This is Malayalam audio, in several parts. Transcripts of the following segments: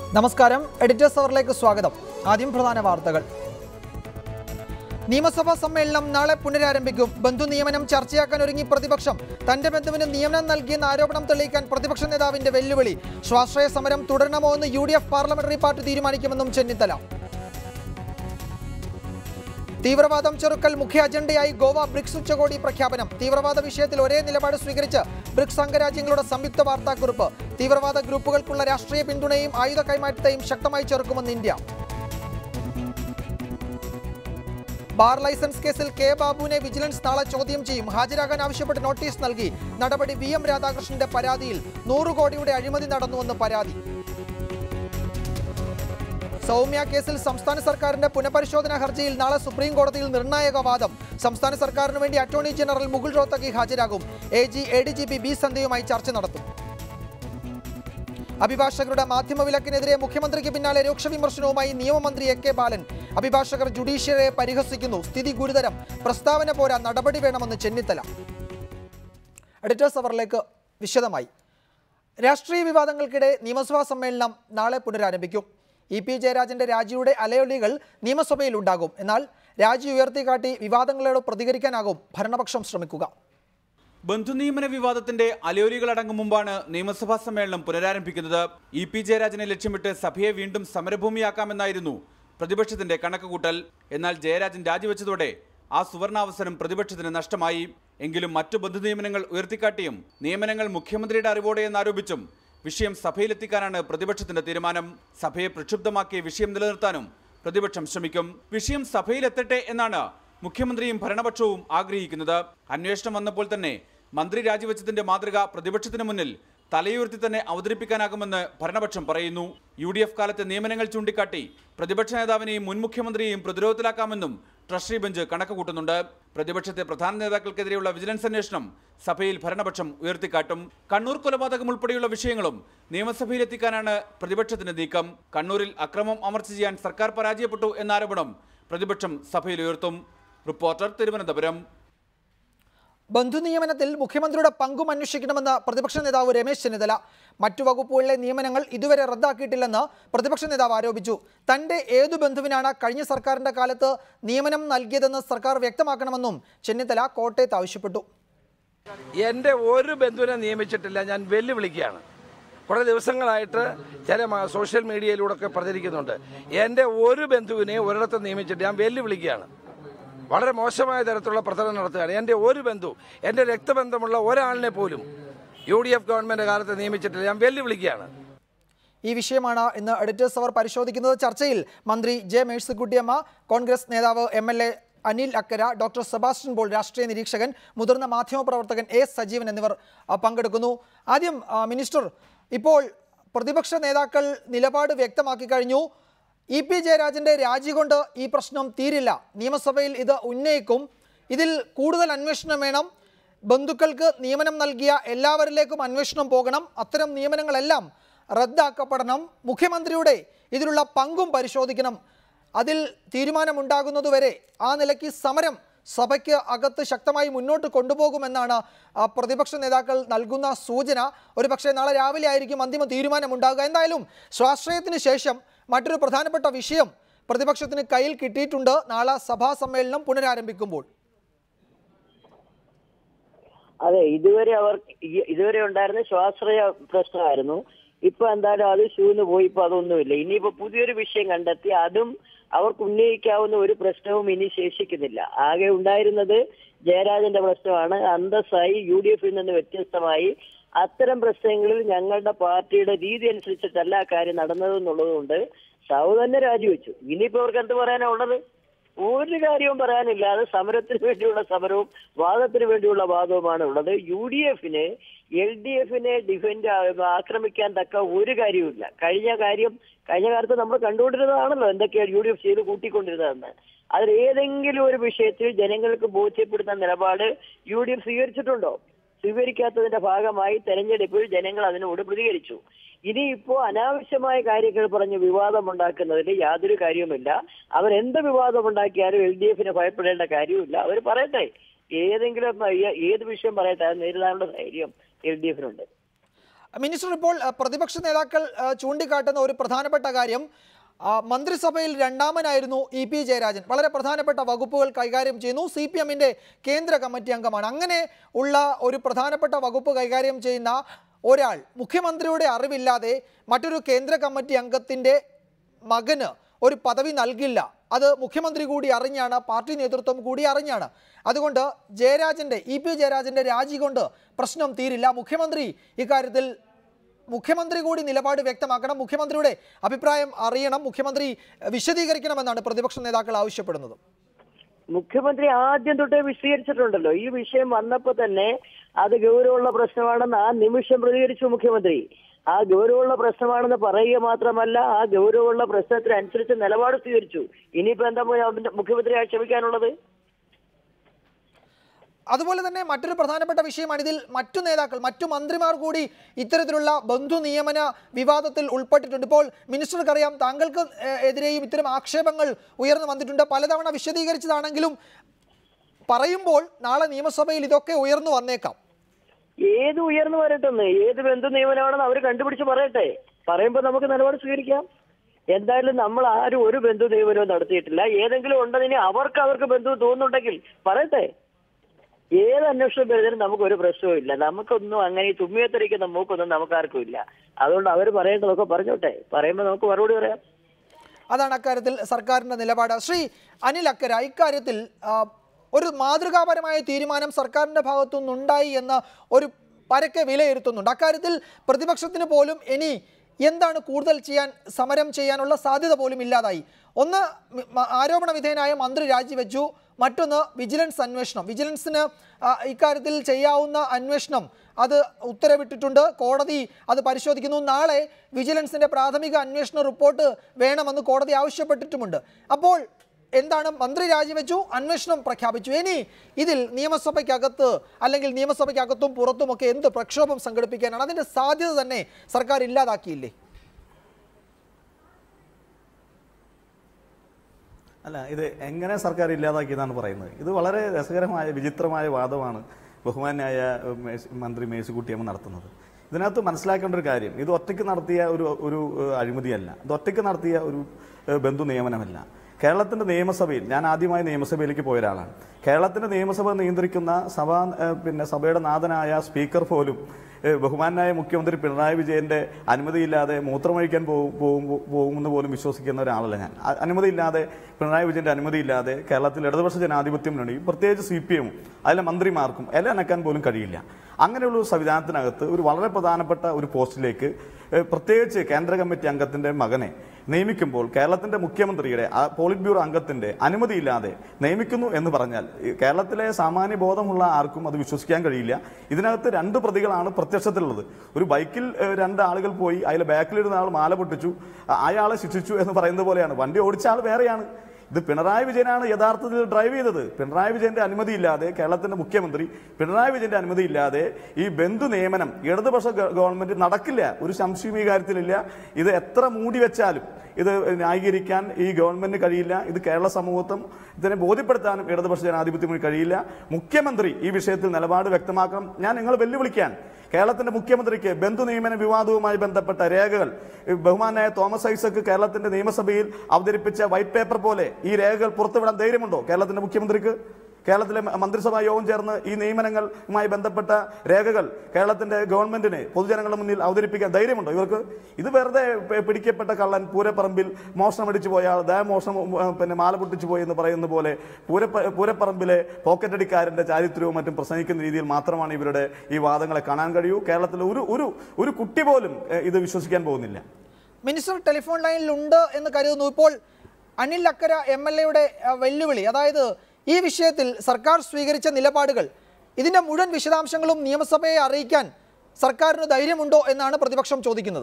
നമസ്കാരം എഡിറ്റേഴ്സ് അവറിലേക്ക് സ്വാഗതം ആദ്യം പ്രധാന വാർത്തകൾ നിയമസഭാ സമ്മേളനം നാളെ പുനരാരംഭിക്കും ബന്ധു നിയമനം ചർച്ചയാക്കാൻ ഒരുങ്ങി പ്രതിപക്ഷം തന്റെ ബന്ധുവിന് നിയമനം നൽകിയെന്ന ആരോപണം തെളിയിക്കാൻ പ്രതിപക്ഷ നേതാവിന്റെ വെല്ലുവിളി സ്വാശ്രയ സമരം തുടരണമോ എന്ന് U D F parliamentary party തീരുമാനിക്കുമെന്നും ചെന്നിത്തല തീവ്രവാദം ചെറുക്കൽ മുഖ്യ അജണ്ടയായി ഗോവ ബ്രിക്സ് ഉച്ചകോടി പ്രഖ്യാപനം തീവ്രവാദ വിഷയത്തിൽ ഒരേ നിലപാട് സ്വീകരിച്ച് ബ്രിക്സ് അംഗരാജ്യങ്ങളുടെ സംയുക്ത വാർത്താക്കുറിപ്പ് തീവ്രവാദ ഗ്രൂപ്പുകൾക്കുള്ള രാഷ്ട്രീയ പിന്തുണയും ആയുധ കൈമാറ്റത്തെയും ശക്തമായി ചെറുക്കുമെന്ന് ഇന്ത്യ ബാർ ലൈസൻസ് കേസിൽ കെ ബാബുവിനെ വിജിലൻസ് നാളെ ചോദ്യം ചെയ്യും ഹാജരാകാൻ ആവശ്യപ്പെട്ട് നോട്ടീസ് നൽകി നടപടി വി എം രാധാകൃഷ്ണന്റെ പരാതിയിൽ നൂറ് കോടിയുടെ അഴിമതി നടന്നുവെന്ന് പരാതി സൗമ്യ കേസിൽ സംസ്ഥാന സർക്കാരിന്റെ പുനഃപരിശോധനാ ഹർജിയിൽ നാളെ സുപ്രീം കോടതിയിൽ നിർണായക വാദം സംസ്ഥാന സർക്കാരിന് വേണ്ടി അറ്റോർണി ജനറൽ മുകുൾ റോത്തഗി ഹാജരാകും A G A D G P B സന്ധ്യയുമായി ചർച്ച നടത്തും അഭിഭാഷകരുടെ മാധ്യമ വിലക്കിനെതിരെ മുഖ്യമന്ത്രിക്ക് പിന്നാലെ രൂക്ഷ വിമർശനവുമായി നിയമമന്ത്രി എ കെ ബാലൻ അഭിഭാഷകർ ജുഡീഷ്യറിയെ പരിഹസിക്കുന്നു സ്ഥിതി ഗുരുതരം പ്രസ്താവന പോരാ നടപടി വേണമെന്ന് ചെന്നിത്തല എഡിറ്റേഴ്സ് അവറിലേക്ക് വിശദമായി രാഷ്ട്രീയ വിവാദങ്ങൾക്കിടെ നിയമസഭാ സമ്മേളനം നാളെ പുനരാരംഭിക്കും ഇ പി ജയരാജന്റെ രാജിയുടെ അലയൊലികൾ നിയമസഭയിൽ ഉണ്ടാകും എന്നാൽ രാജി ഉയർത്തിക്കാട്ടി വിവാദങ്ങളോട് പ്രതികരിക്കാനാകും ഭരണപക്ഷം ശ്രമിക്കുക ബന്ധുനിയമന വിവാദത്തിന്റെ അലയോലികളടങ്ങും മുമ്പാണ് നിയമസഭാ സമ്മേളനം പുനരാരംഭിക്കുന്നത് ഇ പി ജയരാജനെ ലക്ഷ്യമിട്ട് സഭയെ വീണ്ടും സമരഭൂമിയാക്കാമെന്നായിരുന്നു പ്രതിപക്ഷത്തിന്റെ കണക്കുകൂട്ടൽ എന്നാൽ ജയരാജൻ രാജിവെച്ചതോടെ ആ സുവർണാവസരം പ്രതിപക്ഷത്തിന് നഷ്ടമായി എങ്കിലും മറ്റു ബന്ധുനിയമനങ്ങൾ ഉയർത്തിക്കാട്ടിയും നിയമനങ്ങൾ മുഖ്യമന്ത്രിയുടെ അറിവോടെ എന്നാരോപിച്ചും വിഷയം സഭയിലെത്തിക്കാനാണ് പ്രതിപക്ഷത്തിന്റെ തീരുമാനം സഭയെ പ്രക്ഷുബ്ധമാക്കിയ വിഷയം നിലനിർത്താനും പ്രതിപക്ഷം ശ്രമിക്കും വിഷയം സഭയിലെത്തട്ടെ എന്നാണ് മുഖ്യമന്ത്രിയും ഭരണപക്ഷവും ആഗ്രഹിക്കുന്നത് അന്വേഷണം വന്നപ്പോൾ തന്നെ മന്ത്രി രാജിവെച്ചതിന്റെ മാതൃക പ്രതിപക്ഷത്തിന് മുന്നിൽ തലയുയർത്തി തന്നെ അവതരിപ്പിക്കാനാകുമെന്ന് ഭരണപക്ഷം പറയുന്നു യു ഡി എഫ് കാലത്തെ നിയമനങ്ങൾ ചൂണ്ടിക്കാട്ടി പ്രതിപക്ഷ നേതാവിനെയും മുൻ മുഖ്യമന്ത്രിയെയും പ്രതിരോധത്തിലാക്കാമെന്നും ട്രഷറി ബെഞ്ച് കണക്ക് കൂട്ടുന്നുണ്ട് പ്രതിപക്ഷത്തെ പ്രധാന നേതാക്കൾക്കെതിരെയുള്ള വിജിലൻസ് അന്വേഷണം സഭയിൽ ഭരണപക്ഷം ഉയർത്തിക്കാട്ടും കണ്ണൂർ കൊലപാതകം ഉൾപ്പെടെയുള്ള വിഷയങ്ങളും നിയമസഭയിലെത്തിക്കാനാണ് പ്രതിപക്ഷത്തിന്റെ നീക്കം കണ്ണൂരിൽ അക്രമം അമർച്ച ചെയ്യാൻ സർക്കാർ പരാജയപ്പെട്ടു എന്ന ആരോപണം പ്രതിപക്ഷം സഭയിൽ ഉയർത്തും റിപ്പോർട്ടർ തിരുവനന്തപുരം ബന്ധുനിയമനത്തിൽ മുഖ്യമന്ത്രിയുടെ പങ്കും അന്വേഷിക്കണമെന്ന് പ്രതിപക്ഷ നേതാവ് രമേശ് ചെന്നിത്തല മറ്റു വകുപ്പുകളിലെ നിയമനങ്ങൾ ഇതുവരെ റദ്ദാക്കിയിട്ടില്ലെന്ന് പ്രതിപക്ഷ നേതാവ് ആരോപിച്ചു തന്റെ ഏതു ബന്ധുവിനാണ് കഴിഞ്ഞ സർക്കാരിന്റെ കാലത്ത് നിയമനം നൽകിയതെന്ന് സർക്കാർ വ്യക്തമാക്കണമെന്നും ചെന്നിത്തല കോട്ടയത്ത് ആവശ്യപ്പെട്ടു എൻ്റെ ഒരു ബന്ധുവിനെ നിയമിച്ചിട്ടില്ല ഞാൻ വെല്ലുവിളിക്കുകയാണ് കുറേ ദിവസങ്ങളായിട്ട് ചില മ- സോഷ്യൽ മീഡിയയിലൂടെ ഒക്കെ പ്രചരിക്കുന്നുണ്ട് എൻ്റെ ഒരു ബന്ധുവിനെ ഒരിടത്തും നിയമിച്ചിട്ട് ഞാൻ വെല്ലുവിളിക്കുകയാണ് വളരെ മോശമായ തരത്തിലുള്ള പ്രചരണം നടത്തുകയാണ് എൻ്റെ ഒരു ബന്ധു എൻ്റെ രക്തബന്ധമുള്ള ഒരാളിനെ പോലും യു ഡി എഫ് ഗവൺമെൻറ് കാലത്ത് നിയമിച്ചിട്ടില്ല ഞാൻ വെല്ലുവിളിക്കുകയാണ് ഈ വിഷയമാണ് ഇന്ന് എഡിറ്റേഴ്സ് അവർ പരിശോധിക്കുന്നത് ചർച്ചയിൽ മന്ത്രി ജെ മേഴ്സിക്കുട്ടിയമ്മ കോൺഗ്രസ് നേതാവ് M L A Anil Akkara doctor Sebastian Paul രാഷ്ട്രീയ നിരീക്ഷകൻ മുതിർന്ന മാധ്യമപ്രവർത്തകൻ എ സജീവൻ എന്നിവർ ആ, പങ്കെടുക്കുന്നു ആദ്യം ആ, മിനിസ്റ്റർ ഇപ്പോൾ പ്രതിപക്ഷ നേതാക്കൾ നിലപാട് വ്യക്തമാക്കി കഴിഞ്ഞു ഇ പി ജയരാജന്റെ രാജി കൊണ്ട് ഈ പ്രശ്നം തീരില്ല നിയമസഭയിൽ ഇത് ഉന്നയിക്കും ഇതിൽ കൂടുതൽ അന്വേഷണം വേണം ബന്ധുക്കൾക്ക് നിയമനം നൽകിയ എല്ലാവരിലേക്കും അന്വേഷണം പോകണം അത്തരം നിയമനങ്ങളെല്ലാം റദ്ദാക്കപ്പെടണം മുഖ്യമന്ത്രിയുടെ ഇതിലുള്ള പങ്കും പരിശോധിക്കണം അതിൽ തീരുമാനമുണ്ടാകുന്നതുവരെ ആ നിലയ്ക്ക് സമരം സഭയ്ക്ക് അകത്ത് ശക്തമായി മുന്നോട്ട് കൊണ്ടുപോകുമെന്നാണ് ആ, പ്രതിപക്ഷ നേതാക്കൾ നൽകുന്ന സൂചന ഒരുപക്ഷെ നാളെ രാവിലെ ആയിരിക്കും അന്തിമ തീരുമാനമുണ്ടാകുക എന്തായാലും സ്വാശ്രയത്തിന് ശേഷം മറ്റൊരു പ്രധാനപ്പെട്ട വിഷയം പ്രതിപക്ഷത്തിന് കയ്യിൽ കിട്ടിയിട്ടുണ്ട് നാളെ സഭാ സമ്മേളനം പുനരാരംഭിക്കുമ്പോൾ അതെ ഇതുവരെ അവർ ഇ- ഇതുവരെ ഉണ്ടായിരുന്ന സ്വാശ്രയ പ്രശ്നമായിരുന്നു ഇപ്പൊ എന്തായാലും അത് ശൂന്ന് പോയി ഇപ്പൊ അതൊന്നുമില്ല ഇനിയിപ്പോ പുതിയൊരു വിഷയം കണ്ടെത്തി അതും അവർക്ക് ഉന്നയിക്കാവുന്ന ഒരു പ്രശ്നവും ഇനി ശേഷിക്കുന്നില്ല ആകെ ഉണ്ടായിരുന്നത് ജയരാജന്റെ പ്രശ്നമാണ് അന്തസ്സായി യു ഡി എഫിൽ നിന്ന് വ്യത്യസ്തമായി അത്തരം പ്രശ്നങ്ങളിൽ ഞങ്ങളുടെ പാർട്ടിയുടെ രീതി അനുസരിച്ചിട്ടല്ല ആ കാര്യം നടന്നതെന്നുള്ളതുകൊണ്ട് ഷാവു തന്നെ രാജിവെച്ചു ഇനിയിപ്പോ അവർക്ക് എന്ത് പറയാനാ ഉള്ളത് ഒരു കാര്യവും പറയാനില്ല അത് സമരത്തിന് വേണ്ടിയുള്ള സമരവും വാദത്തിന് വേണ്ടിയുള്ള വാദവുമാണ് ഉള്ളത് യു ഡി എഫിന് എൽ ഡി എഫിനെ ഡിഫെൻഡ് ആക്രമിക്കാൻ തക്ക ഒരു കാര്യവുമില്ല കഴിഞ്ഞ കാര്യം കഴിഞ്ഞ കാലത്ത് നമ്മൾ കണ്ടുകൊണ്ടിരുന്നതാണല്ലോ എന്തൊക്കെയാണ് യു ഡി എഫ് ചെയ്ത് കൂട്ടിക്കൊണ്ടിരുന്നതെന്ന് അതിൽ ഏതെങ്കിലും ഒരു വിഷയത്തിൽ ജനങ്ങൾക്ക് ബോധ്യപ്പെടുന്ന നിലപാട് യു ഡി എഫ് സ്വീകരിച്ചിട്ടുണ്ടോ സ്വീകരിക്കാത്തതിന്റെ ഭാഗമായി തെരഞ്ഞെടുപ്പിൽ ജനങ്ങൾ അതിനോട് പ്രതികരിച്ചു ഇനിയിപ്പോ അനാവശ്യമായ കാര്യങ്ങൾ പറഞ്ഞ് വിവാദം ഉണ്ടാക്കുന്നതിൽ യാതൊരു കാര്യവുമില്ല അവരെന്ത് വിവാദം ഉണ്ടാക്കിയാലും എൽ ഡി എഫിന് ഭയപ്പെടേണ്ട കാര്യവുമില്ല അവർ പറയട്ടെ ഏതെങ്കിലും ഏ- ഏത് വിഷയം പറയട്ടെ അത് നേരിടാനുള്ള ധൈര്യം എൽ ഡി എഫിനുണ്ട് മിനിസ്റ്റർ ഇപ്പോൾ അഹ്, പ്രതിപക്ഷ നേതാക്കൾ അഹ്, ചൂണ്ടിക്കാട്ടുന്ന ഒരു പ്രധാനപ്പെട്ട കാര്യം ആ, മന്ത്രിസഭയിൽ രണ്ടാമനായിരുന്നു ഇ പി ജയരാജൻ വളരെ പ്രധാനപ്പെട്ട വകുപ്പുകൾ കൈകാര്യം ചെയ്യുന്നു സി പി എമ്മിൻ്റെ കേന്ദ്ര കമ്മിറ്റി അംഗമാണ് അങ്ങനെ ഉള്ള ഒരു പ്രധാനപ്പെട്ട വകുപ്പ് കൈകാര്യം ചെയ്യുന്ന ഒരാൾ മുഖ്യമന്ത്രിയുടെ അറിവില്ലാതെ മറ്റൊരു കേന്ദ്ര കമ്മിറ്റി അംഗത്തിൻ്റെ മകന് ഒരു പദവി നൽകില്ല അത് മുഖ്യമന്ത്രി കൂടി അറിഞ്ഞാണ് പാർട്ടി നേതൃത്വം കൂടി അറിഞ്ഞാണ് അതുകൊണ്ട് ജയരാജൻ്റെ ഇ പി ജയരാജൻ്റെ രാജി കൊണ്ട് പ്രശ്നം തീരില്ല മുഖ്യമന്ത്രി ഇക്കാര്യത്തിൽ മുഖ്യമന്ത്രി കൂടി നിലപാട് വ്യക്തമാക്കണം മുഖ്യമന്ത്രിയുടെ അഭിപ്രായം അറിയണം മുഖ്യമന്ത്രി എഹ്, വിശദീകരിക്കണമെന്നാണ് പ്രതിപക്ഷ നേതാക്കൾ ആവശ്യപ്പെടുന്നത് മുഖ്യമന്ത്രി ആദ്യം തൊട്ടേ വിശദീകരിച്ചിട്ടുണ്ടല്ലോ ഈ വിഷയം വന്നപ്പോ തന്നെ അത് ഗൗരവമുള്ള പ്രശ്നമാണെന്ന് ആ നിമിഷം പ്രതികരിച്ചു മുഖ്യമന്ത്രി ആ ഗൗരവമുള്ള പ്രശ്നമാണെന്ന് പറയുക മാത്രമല്ല ആ ഗൗരവമുള്ള പ്രശ്നത്തിനനുസരിച്ച് നിലപാട് സ്വീകരിച്ചു ഇനിയിപ്പോ എന്താ പോയി അവന്റെ മുഖ്യമന്ത്രി ആക്ഷേപിക്കാനുള്ളത് അതുപോലെ തന്നെ മറ്റൊരു പ്രധാനപ്പെട്ട വിഷയമാണ് ഇതിൽ മറ്റു നേതാക്കൾ മറ്റു മന്ത്രിമാർ കൂടി ഇത്തരത്തിലുള്ള ബന്ധു നിയമന വിവാദത്തിൽ ഉൾപ്പെട്ടിട്ടുണ്ട് ഇപ്പോൾ മിനിസ്റ്റർക്കറിയാം താങ്കൾക്ക് എ- എതിരെയും ഇത്തരം ആക്ഷേപങ്ങൾ ഉയർന്നു വന്നിട്ടുണ്ട് പലതവണ വിശദീകരിച്ചതാണെങ്കിലും പറയുമ്പോൾ നാളെ നിയമസഭയിൽ ഇതൊക്കെ ഉയർന്നു വന്നേക്കാം ഏത് ഉയർന്നു വരട്ടെന്ന് ഏത് ബന്ധു നിയമനമാണെന്ന് അവർ കണ്ടുപിടിച്ച് പറയട്ടെ പറയുമ്പോൾ നമുക്ക് നിലപാട് സ്വീകരിക്കാം എന്തായാലും നമ്മൾ ആരും ഒരു ബന്ധു നിയമനവും നടത്തിയിട്ടില്ല ഏതെങ്കിലും ഉണ്ടെന്ന് ഇനി അവർക്ക് അവർക്ക് ബന്ധു തോന്നുന്നുണ്ടെങ്കിൽ പറയട്ടെ ഏത് അന്വേഷണം വരുന്നതിനും നമുക്ക് ഒരു പ്രശ്നവും ഇല്ല നമുക്കൊന്നും അങ്ങനെ ഈ തുമ്മിയത്തരിക്കുന്ന മൂക്കൊന്നും നമുക്കാർക്കും ഇല്ല അതുകൊണ്ട് അവർ പറയേണ്ടതൊക്കെ പറഞ്ഞോട്ടെ പറയുമ്പോൾ നമുക്ക് മറുപടി പറയാം അതാണ് അക്കാര്യത്തിൽ സർക്കാരിൻ്റെ നിലപാട് ശ്രീ അനിൽ അക്കര ഇക്കാര്യത്തിൽ ആ, ഒരു മാതൃകാപരമായ തീരുമാനം സർക്കാരിൻ്റെ ഭാഗത്തുനിന്നുണ്ടായി എന്ന് ഒരു പരക്കെ വിലയിരുത്തുന്നുണ്ട് അക്കാര്യത്തിൽ പ്രതിപക്ഷത്തിന് പോലും ഇനി എന്താണ് കൂടുതൽ ചെയ്യാൻ സമരം ചെയ്യാനുള്ള സാധ്യത പോലും ഇല്ലാതായി ഒന്ന് മ- മ- ആരോപണ വിധേയനായ മന്ത്രി രാജിവെച്ചു മറ്റൊന്ന് വിജിലൻസ് അന്വേഷണം വിജിലൻസിന് ആ, ഇക്കാര്യത്തിൽ ചെയ്യാവുന്ന അന്വേഷണം അത് ഉത്തരവിട്ടിട്ടുണ്ട് കോടതി അത് പരിശോധിക്കുന്നു നാളെ വിജിലൻസിന്റെ പ്രാഥമിക അന്വേഷണ റിപ്പോർട്ട് വേണമെന്ന് കോടതി ആവശ്യപ്പെട്ടിട്ടുമുണ്ട് അപ്പോൾ എന്താണ് മന്ത്രി രാജിവെച്ചു അന്വേഷണം പ്രഖ്യാപിച്ചു ഇനി ഇതിൽ നിയമസഭയ്ക്കകത്ത് അല്ലെങ്കിൽ നിയമസഭയ്ക്കകത്തും പുറത്തുമൊക്കെ എന്ത് പ്രക്ഷോഭം സംഘടിപ്പിക്കാനാണ് അതിന്റെ സാധ്യത തന്നെ സർക്കാർ ഇല്ലാതാക്കിയില്ലേ അല്ല ഇത് എങ്ങനെ സർക്കാർ ഇല്ലാതാക്കിയെന്നാണ് പറയുന്നത് ഇത് വളരെ രസകരമായ വിചിത്രമായ വാദമാണ് ബഹുമാനായ ഏഹ്, മേഴ്സി- മന്ത്രി മേഴ്സിക്കുട്ടിയമ്മ നടത്തുന്നത് ഇതിനകത്ത് മനസ്സിലാക്കേണ്ട ഒരു കാര്യം ഇത് ഒറ്റയ്ക്ക് നടത്തിയ ഒരു ഒരു ഏഹ്, അഴിമതിയല്ല ഇത് ഒറ്റയ്ക്ക് നടത്തിയ ഒരു ഏഹ്, ബന്ധു നിയമനമല്ല കേരളത്തിന്റെ നിയമസഭയിൽ ഞാൻ ആദ്യമായി നിയമസഭയിലേക്ക് പോയ ഒരാളാണ് കേരളത്തിന്റെ നിയമസഭ നിയന്ത്രിക്കുന്ന സഭാ ഏഹ്, പിന്നെ സഭയുടെ നാഥനായ സ്പീക്കർ പോലും ഏഹ്, ബഹുമാനായ മുഖ്യമന്ത്രി പിണറായി വിജയന്റെ അനുമതിയില്ലാതെ മൂത്രമൊഴിക്കാൻ പോകും പോകും- പോകുമെന്ന് പോലും വിശ്വസിക്കുന്ന ഒരാളല്ല ഞാൻ അ- അനുമതിയില്ലാതെ പിണറായി വിജയന്റെ അനുമതിയില്ലാതെ കേരളത്തിൽ ഇടതുപക്ഷ ജനാധിപത്യ മുന്നണി പ്രത്യേകിച്ച് സി പി എമ്മും അതിലെ മന്ത്രിമാർക്കും എല്ലാം അനക്കാൻ പോലും കഴിയില്ല അങ്ങനെയുള്ള ഒരു സംവിധാനത്തിനകത്ത് ഒരു വളരെ പ്രധാനപ്പെട്ട ഒരു പോസ്റ്റിലേക്ക് ഏഹ്, പ്രത്യേകിച്ച് കേന്ദ്ര കമ്മിറ്റി അംഗത്തിന്റെ മകനെ നിയമിക്കുമ്പോൾ കേരളത്തിന്റെ മുഖ്യമന്ത്രിയുടെ ആ പോളിറ്റ് ബ്യൂറോ അംഗത്തിന്റെ അനുമതിയില്ലാതെ നിയമിക്കുന്നു എന്ന് പറഞ്ഞാൽ ഈ കേരളത്തിലെ സാമാന്യ ബോധമുള്ള ആർക്കും അത് വിശ്വസിക്കാൻ കഴിയില്ല ഇതിനകത്ത് രണ്ട് പ്രതികളാണ് പ്രത്യക്ഷത്തിലുള്ളത് ഒരു ബൈക്കിൽ ഏഹ്, രണ്ട് ആളുകൾ പോയി അതിലെ ബാക്കിലിരുന്ന ആൾ മാല പൊട്ടിച്ചു അ- അയാളെ ശിക്ഷിച്ചു എന്ന് പറയുന്നത് പോലെയാണ് വണ്ടി ഓടിച്ച ആൾ വേറെയാണ് ഇത് പിണറായി വിജയനാണ് യഥാർത്ഥത്തിൽ ഡ്രൈവ് ചെയ്തത് പിണറായി വിജയന്റെ അനുമതിയില്ലാതെ കേരളത്തിന്റെ മുഖ്യമന്ത്രി പിണറായി വിജയന്റെ അനുമതിയില്ലാതെ ഈ ബന്ധു നിയമനം ഇടതുപക്ഷ ഗ- ഗവൺമെന്റ് നടക്കില്ല ഒരു സംശയം ഈ കാര്യത്തിലില്ല ഇത് എത്ര മൂടി വെച്ചാലും ഇത് ന്യായീകരിക്കാൻ ഈ ഗവൺമെന്റിന് കഴിയില്ല ഇത് കേരള സമൂഹത്തും ഇതിനെ ബോധ്യപ്പെടുത്താനും ഇടതുപക്ഷ ജനാധിപത്യത്തിന് കഴിയില്ല മുഖ്യമന്ത്രി ഈ വിഷയത്തിൽ നിലപാട് വ്യക്തമാക്കണം ഞാൻ നിങ്ങൾ വെല്ലുവിളിക്കാൻ കേരളത്തിന്റെ മുഖ്യമന്ത്രിക്ക് ബന്ധു നിയമന വിവാദവുമായി ബന്ധപ്പെട്ട രേഖകൾ ഈ ബഹുമാനായ തോമസ് ഐസക് കേരളത്തിന്റെ നിയമസഭയിൽ അവതരിപ്പിച്ച വൈറ്റ് പേപ്പർ പോലെ ഈ രേഖകൾ പുറത്തുവിടാൻ ധൈര്യമുണ്ടോ കേരളത്തിന്റെ മുഖ്യമന്ത്രിക്ക് കേരളത്തിലെ മ- മന്ത്രിസഭാ യോഗം ചേർന്ന് ഈ നിയമനങ്ങളുമായി ബന്ധപ്പെട്ട രേഖകൾ കേരളത്തിന്റെ ഗവൺമെന്റിന് പൊതുജനങ്ങളുടെ മുന്നിൽ അവതരിപ്പിക്കാൻ ധൈര്യമുണ്ടോ ഇവർക്ക് ഇത് വെറുതെ പ- പിടിക്കപ്പെട്ട കള്ളൻ പൂരപ്പറമ്പിൽ മോഷണം അടിച്ചു പോയ ആൾ ദാ മോഷണം ഉം, പിന്നെ മാല പൊട്ടിച്ചു പോയി എന്ന് പറയുന്ന പോലെ പൂരപ്പ പൂരപ്പറമ്പിലെ പോക്കറ്റടിക്കാരന്റെ ചാരിത്രവും മറ്റും പ്രസംഗിക്കുന്ന രീതിയിൽ മാത്രമാണ് ഇവരുടെ ഈ വാദങ്ങളെ കാണാൻ കഴിയൂ കേരളത്തിലെ ഒരു ഒരു ഒരു കുട്ടി പോലും ഏഹ്, ഇത് വിശ്വസിക്കാൻ പോകുന്നില്ല മിനിസ്റ്റർ ടെലിഫോൺ ലൈനിലുണ്ട് എന്ന് കരുതുന്നു ഇപ്പോൾ അനിൽ അക്കര എം എൽ എയുടെ വെല്ലുവിളി അതായത് ഈ വിഷയത്തിൽ സർക്കാർ സ്വീകരിച്ച നിലപാടുകൾ ഇതിന്റെ മുഴുവൻ വിശദാംശങ്ങളും നിയമസഭയെ അറിയിക്കാൻ സർക്കാരിന് ധൈര്യമുണ്ടോ എന്നാണ് പ്രതിപക്ഷം ചോദിക്കുന്നത്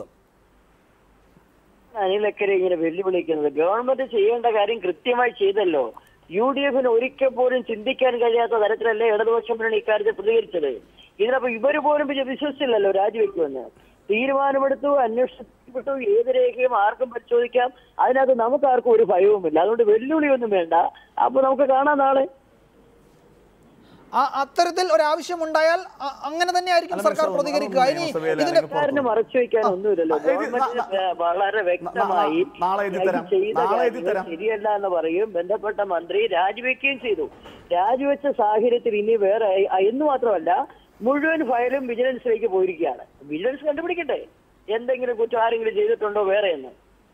അനിലക്കരെ ഇങ്ങനെ വെല്ലുവിളിക്കുന്നത് ഗവൺമെന്റ് ചെയ്യേണ്ട കാര്യം കൃത്യമായി ചെയ്തല്ലോ യു ഡി എഫിന് ഒരിക്കൽ പോലും ചിന്തിക്കാൻ കഴിയാത്ത തരത്തിലല്ലേ ഇടതുപക്ഷ മുന്നണി ഇക്കാര്യത്തിൽ പ്രതികരിച്ചത് ഇതിനപ്പോ ഇവര് പോലും വിശ്വ- വിശ്വസിച്ചില്ലല്ലോ രാജിവെക്കുമെന്ന് തീരുമാനമെടുത്തു അന്വേഷിക്കപ്പെട്ടു ഏത് രേഖയും ആർക്കും പരിശോധിക്കാം അതിനകത്ത് നമുക്ക് ആർക്കും ഒരു ഭയവുമില്ല അതുകൊണ്ട് വെല്ലുവിളിയൊന്നും വേണ്ട അപ്പൊ നമുക്ക് കാണാം നാളെ ആ- അത്തരത്തിൽ ഒരു ആവശ്യം ഉണ്ടായാൽ അ- അങ്ങനെ തന്നെ ആയിരിക്കും അല്ല, സർക്കാർ മിസ്റ്റർ, പ്രതികരിക്കുക അതൊന്നും ഇനി നിയമസഭയിൽ ഇതിന്റെ അല്ലെങ്കിൽ സർക്കാരിന് മറച്ചു വെക്കാൻ ഒന്നുമില്ലല്ലോ ആ, എഴുതി- ഗവൺമെന്റ് നാ- നാ- വളരെ വ്യക്തമായി നാ- നാളെ എഴുതി തരാം. ഇത് ചെയ്ത നാളെ എഴുതി കാര്യങ്ങൾ തരാം. ശരിയല്ല എന്ന് പറയും ബന്ധപ്പെട്ട മന്ത്രി രാജിവെക്കുകയും ചെയ്തു രാജിവെച്ച സാഹചര്യത്തിൽ ഇനി വേറെ അ- എന്ന് മാത്രമല്ല മുഴുവൻ ഫയലും വിജിലൻസിലേക്ക് പോയിരിക്കുകയാണ് വിജിലൻസ് കണ്ടുപിടിക്കട്ടെ എന്തെങ്കിലും കുറ്റം ആരെങ്കിലും ചെയ്തിട്ടുണ്ടോ വേറെ എന്ന്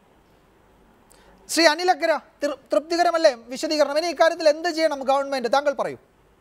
ശ്രീ അനിലക്കര തൃ- തൃപ്തികരമല്ലേ വിശദീകരണം ഇനി ഇക്കാര്യത്തിൽ എന്ത് ചെയ്യണം ഗവൺമെന്റ് താങ്കൾ പറയൂ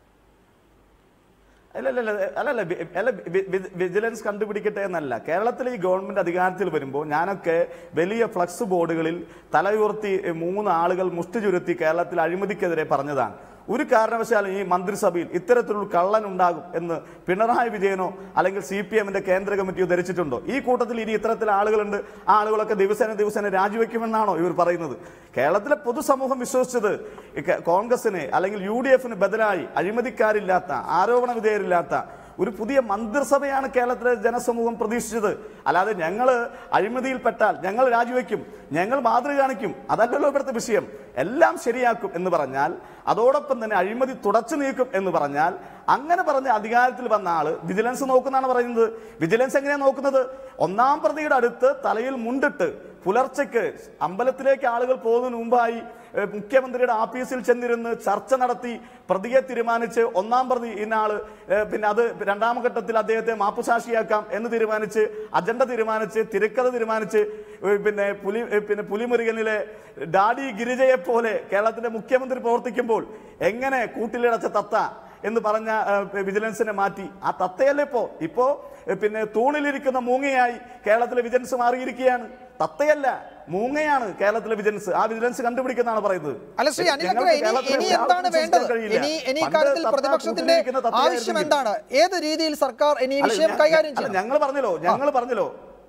അല്ലല്ല അല്ലല്ല വി- അല്ല വി- വി- വിജിലൻസ് കണ്ടുപിടിക്കട്ടെ എന്നല്ല കേരളത്തിൽ ഈ ഗവൺമെന്റ് അധികാരത്തിൽ വരുമ്പോൾ ഞാനൊക്കെ വലിയ ഫ്ലക്സ് ബോർഡുകളിൽ തലയുയർത്തി എ, മൂന്ന് ആളുകൾ മുഷ്ടി ചുരുത്തി കേരളത്തിൽ അഴിമതിക്കെതിരെ പറഞ്ഞതാണ് ഒരു കാരണവശാലും ഈ മന്ത്രിസഭയിൽ ഇത്തരത്തിലുള്ള കള്ളൻ ഉണ്ടാകും എന്ന് പിണറായി വിജയനോ അല്ലെങ്കിൽ സി പി എമ്മിന്റെ കേന്ദ്ര കമ്മിറ്റിയോ ധരിച്ചിട്ടുണ്ടോ ഈ കൂട്ടത്തിൽ ഇനി ഇത്തരത്തിൽ ആളുകളുണ്ട് ആ ആളുകളൊക്കെ ദിവസേന ദിവസേന രാജിവെക്കുമെന്നാണോ ഇവർ പറയുന്നത് കേരളത്തിലെ പൊതുസമൂഹം വിശ്വസിച്ചത് ഈ ക- കോൺഗ്രസിന് അല്ലെങ്കിൽ യു ഡി എഫിന് ബദലായി അഴിമതിക്കാരില്ലാത്ത ആരോപണ വിധേയരില്ലാത്ത ഒരു പുതിയ മന്ത്രിസഭയാണ് കേരളത്തിലെ ജനസമൂഹം പ്രതീക്ഷിച്ചത് അല്ലാതെ ഞങ്ങൾ അഴിമതിയിൽപ്പെട്ടാൽ ഞങ്ങൾ രാജിവെക്കും ഞങ്ങൾ മാതൃക കാണിക്കും അതല്ലല്ലോ ഇവിടുത്തെ വിഷയം എല്ലാം ശരിയാക്കും എന്ന് പറഞ്ഞാൽ അതോടൊപ്പം തന്നെ അഴിമതി തുടച്ചു നീക്കും എന്ന് പറഞ്ഞാൽ അങ്ങനെ പറഞ്ഞ അധികാരത്തിൽ വന്ന ആള് വിജിലൻസ് നോക്കുന്നതാണ് പറയുന്നത് വിജിലൻസ് എങ്ങനെയാണ് നോക്കുന്നത് ഒന്നാം പ്രതിയുടെ അടുത്ത് തലയിൽ മുണ്ടിട്ട് പുലർച്ചയ്ക്ക് അമ്പലത്തിലേക്ക് ആളുകൾ പോകുന്നതിന് മുമ്പായി ഏഹ്, മുഖ്യമന്ത്രിയുടെ ആഫീസിൽ ചെന്നിരുന്ന് ചർച്ച നടത്തി പ്രതിയെ തീരുമാനിച്ച് ഒന്നാം പ്രതി ഇന്നാള് ഏഹ്, പിന്നെ അത് രണ്ടാം ഘട്ടത്തിൽ അദ്ദേഹത്തെ മാപ്പുസാക്ഷിയാക്കാം എന്ന് തീരുമാനിച്ച് അജണ്ട തീരുമാനിച്ച് തിരക്കഥ തീരുമാനിച്ച് ഏഹ്, പിന്നെ പുലി ഏഹ്, പിന്നെ പുലിമുരുകനിലെ ഡാഡി ഗിരിജയെ പോലെ കേരളത്തിന്റെ മുഖ്യമന്ത്രി പ്രവർത്തിക്കുമ്പോൾ എങ്ങനെ കൂട്ടിലടച്ച തത്ത എന്ന് പറഞ്ഞ ഏഹ്, വിജിലൻസിനെ മാറ്റി ആ തത്തയല്ലേ ഇപ്പോ ഇപ്പോ ഏഹ്, പിന്നെ തൂണിലിരിക്കുന്ന മൂങ്ങയായി കേരളത്തിലെ വിജിലൻസ് മാറിയിരിക്കുകയാണ് തത്തയല്ല മൂങ്ങയാണ് കേരളത്തിലെ വിജിലൻസ് ആ വിജിലൻസ് കണ്ടുപിടിക്കുന്നതാണ് പറയുന്നത് അല്ല ശ്രീ അനിലക്കര ഞങ്ങൾക്ക് ഇനി കേരളത്തിലെ ഇനി ഒരാൾക്കും എന്താണ് വിശ്വസിക്കാൻ വേണ്ടത് കഴിയില്ല. ഇനി ഇനി പണ്ട് ഇക്കാര്യത്തിൽ തത്ത പ്രതിപക്ഷത്തിന്റെ കൂട്ടിലിരിക്കുന്ന ആവശ്യം തത്തയായിരുന്നെങ്കിൽ- എന്താണ് ഏത് രീതിയിൽ സർക്കാർ ഇനി ഈ അല്ല, വിഷയം ഞാൻ- കൈകാര്യം അല്ല, ചെയ്യണം ഞങ്ങൾ പറഞ്ഞല്ലോ ഞങ്ങൾ പറഞ്ഞല്ലോ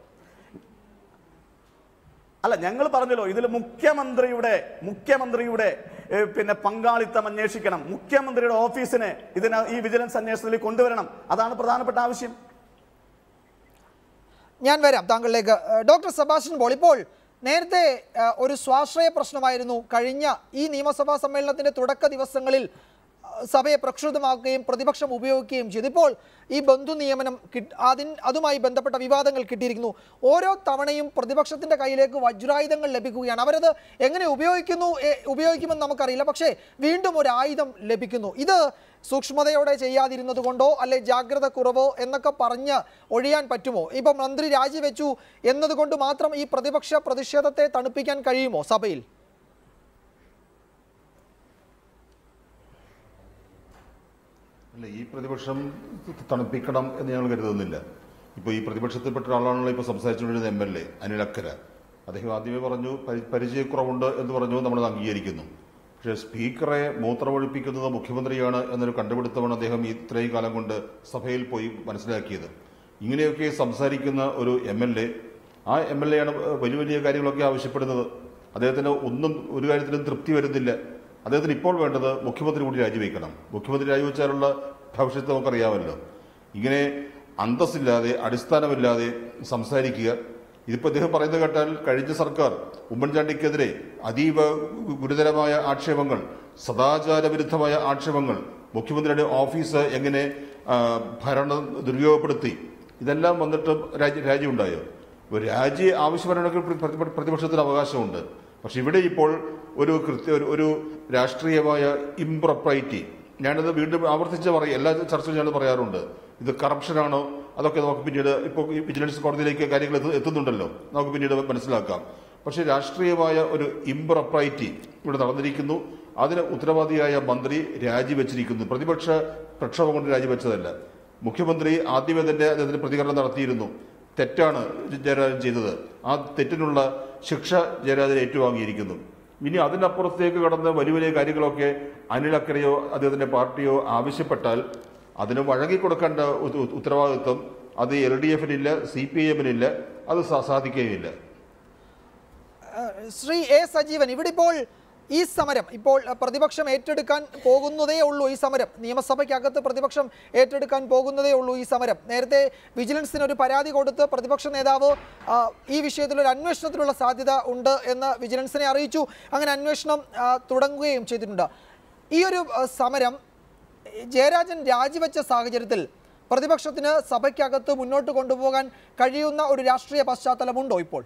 അല്ല ഞങ്ങൾ പറഞ്ഞല്ലോ ഇതിൽ മുഖ്യമന്ത്രിയുടെ മുഖ്യമന്ത്രിയുടെ ഏഹ്, പിന്നെ പങ്കാളിത്തം അന്വേഷിക്കണം മുഖ്യമന്ത്രിയുടെ ഓഫീസിനെ ഇതിന് ഈ വിജിലൻസ് അന്വേഷണത്തിൽ കൊണ്ടുവരണം അതാണ് പ്രധാനപ്പെട്ട ആവശ്യം ഞാൻ വരാം താങ്കളിലേക്ക് ഏഹ്, ഡോക്ടർ സെബാസ്റ്റ്യൻ പോൾ ഇപ്പോൾ നേരത്തെ ഏഹ്, ഒരു സ്വാശ്രയ പ്രശ്നമായിരുന്നു കഴിഞ്ഞ ഈ നിയമസഭാ സമ്മേളനത്തിന്റെ തുടക്ക ദിവസങ്ങളിൽ ഏഹ്, സഭയെ പ്രക്ഷുബ്ധമാക്കുകയും പ്രതിപക്ഷം ഉപയോഗിക്കുകയും ചെയ്തു ഇപ്പോൾ ഈ ബന്ധു നിയമനം കിട്ട് അതിൻ അതുമായി ബന്ധപ്പെട്ട വിവാദങ്ങൾ കിട്ടിയിരിക്കുന്നു ഓരോ തവണയും പ്രതിപക്ഷത്തിന്റെ കയ്യിലേക്ക് വജ്രായുധങ്ങൾ ലഭിക്കുകയാണ് അവരത് എങ്ങനെ ഉപയോഗിക്കുന്നു എ- ഉപയോഗിക്കുമെന്ന് നമുക്കറിയില്ല പക്ഷേ വീണ്ടും ഒരു ആയുധം ലഭിക്കുന്നു ഇത് സൂക്ഷ്മതയോടെ ചെയ്യാതിരുന്നത് കൊണ്ടോ അല്ലെ ജാഗ്രത കുറവോ എന്നൊക്കെ പറഞ്ഞ് ഒഴിയാൻ പറ്റുമോ ഇപ്പം മന്ത്രി രാജിവെച്ചു എന്നതുകൊണ്ട് മാത്രം ഈ പ്രതിപക്ഷ പ്രതിഷേധത്തെ തണുപ്പിക്കാൻ കഴിയുമോ സഭയിൽ അല്ല ഈ പ്രതിപക്ഷം തണുപ്പിക്കണം എന്ന് ഞങ്ങൾ കരുതുന്നില്ല ഇപ്പോൾ ഈ പ്രതിപക്ഷത്തിൽപ്പെട്ട ഒരാളാണല്ലോ ഇപ്പോൾ സംസാരിച്ചുകൊണ്ടിരുന്ന M L A Anil Akkara അദ്ദേഹം ആദ്യമേ പറഞ്ഞു പരി- പരിചയക്കുറവുണ്ട് എന്ന് പറഞ്ഞു നമ്മളത് അംഗീകരിക്കുന്നു പക്ഷേ സ്പീക്കറെ മൂത്രമൊഴിപ്പിക്കുന്നത് മുഖ്യമന്ത്രിയാണ് എന്നൊരു കണ്ടുപിടുത്തമാണ് അദ്ദേഹം ഈ ഇത്രയും കാലം കൊണ്ട് സഭയിൽ പോയി മനസ്സിലാക്കിയത് ഇങ്ങനെയൊക്കെ സംസാരിക്കുന്ന ഒരു എം എൽ എ ആ എം എൽ എ ആണ് വലിയ വലിയ കാര്യങ്ങളൊക്കെ ആവശ്യപ്പെടുന്നത് അദ്ദേഹത്തിന് ഒന്നും ഒരു കാര്യത്തിലും തൃപ്തി വരുന്നില്ല അദ്ദേഹത്തിന് ഇപ്പോൾ വേണ്ടത് മുഖ്യമന്ത്രി കൂടി രാജിവെക്കണം മുഖ്യമന്ത്രി രാജിവെച്ചാലുള്ള ഭവിഷ്യത്ത് നമുക്കറിയാമല്ലോ ഇങ്ങനെ അന്തസ്സില്ലാതെ അടിസ്ഥാനമില്ലാതെ സംസാരിക്കുക ഇതിപ്പോ അദ്ദേഹം പറയുന്നത് കേട്ടാൽ കഴിഞ്ഞ സർക്കാർ ഉമ്മൻചാണ്ടിക്കെതിരെ അതീവ ഗുരുതരമായ ആക്ഷേപങ്ങൾ സദാചാര വിരുദ്ധമായ ആക്ഷേപങ്ങൾ മുഖ്യമന്ത്രിയുടെ ഓഫീസ് എങ്ങനെ ആ, ഭരണം ദുരുപയോഗപ്പെടുത്തി ഇതെല്ലാം വന്നിട്ട് രാജ്യ രാജ്യമുണ്ടായോ ഒരു രാജ്യ ആവശ്യപ്പെടണമെങ്കിൽ പ്രതി- പ്രതിപക്ഷത്തിന് അവകാശമുണ്ട് പക്ഷെ ഇവിടെ ഇപ്പോൾ ഒരു കൃത്യ ഒരു- ഒരു രാഷ്ട്രീയമായ ഇംപ്രൊപ്രൈറ്റി ഞാനത് വീണ്ടും ആവർത്തിച്ച് പറയും എല്ലാ ചർച്ചയിലും ഞാൻ പറയാറുണ്ട് ഇത് കറപ്ഷനാണോ അതൊക്കെ നമുക്ക് പിന്നീട് ഇപ്പോൾ ഈ വിജിലൻസ് കോടതിയിലേക്ക് കാര്യങ്ങൾ എത്തു- എത്തുന്നുണ്ടല്ലോ നമുക്ക് പിന്നീട് മനസ്സിലാക്കാം പക്ഷേ രാഷ്ട്രീയമായ ഒരു ഇംപ്രൊപ്രൈറ്റി ഇവിടെ നടന്നിരിക്കുന്നു അതിന് ഉത്തരവാദിയായ മന്ത്രി രാജിവെച്ചിരിക്കുന്നു പ്രതിപക്ഷ പ്രക്ഷോഭം കൊണ്ട് രാജിവെച്ചതല്ല മുഖ്യമന്ത്രി ആദ്യമേ തന്നെ അദ്ദേഹത്തിന് പ്രതികരണം നടത്തിയിരുന്നു തെറ്റാണ് ജയരാജൻ ചെയ്തത് ആ തെറ്റിനുള്ള ശിക്ഷ ജയരാജൻ ഏറ്റുവാങ്ങിയിരിക്കുന്നു ഇനി അതിനപ്പുറത്തേക്ക് കടന്ന് വലിയ വലിയ കാര്യങ്ങളൊക്കെ അനിൽ അക്കരയോ അദ്ദേഹത്തിന്റെ പാർട്ടിയോ ആവശ്യപ്പെട്ടാൽ അതിന് വഴങ്ങിക്കൊടുക്കേണ്ട ഉത്ത- ഉത്തരവാദിത്വം അത് എൽ ഡി എഫിനില്ല സി പി എമ്മിനില്ല അത് സാ- സാധിക്കുകയില്ല ഏഹ് ശ്രീ എ സജീവൻ ഇവിടെ ഇപ്പോൾ ഈ സമരം ഇപ്പോൾ അഹ്, പ്രതിപക്ഷം ഏറ്റെടുക്കാൻ പോകുന്നതേ ഉള്ളൂ ഈ സമരം നിയമസഭയ്ക്കകത്ത് പ്രതിപക്ഷം ഏറ്റെടുക്കാൻ പോകുന്നതേ ഉള്ളൂ ഈ സമരം നേരത്തെ വിജിലൻസിന് ഒരു പരാതി കൊടുത്ത് പ്രതിപക്ഷ നേതാവ് ആ, ഈ വിഷയത്തിൽ ഒരു അന്വേഷണത്തിനുള്ള സാധ്യത ഉണ്ട് എന്ന് വിജിലൻസിനെ അറിയിച്ചു അങ്ങനെ അന്വേഷണം ആ, തുടങ്ങുകയും ചെയ്തിട്ടുണ്ട് ഈ ഒരു ആ, സമരം ജയരാജൻ രാജിവെച്ച സാഹചര്യത്തിൽ പ്രതിപക്ഷത്തിന് സഭയ്ക്കകത്ത് മുന്നോട്ട് കൊണ്ടുപോകാൻ കഴിയുന്ന ഒരു രാഷ്ട്രീയ പശ്ചാത്തലമുണ്ടോ ഇപ്പോൾ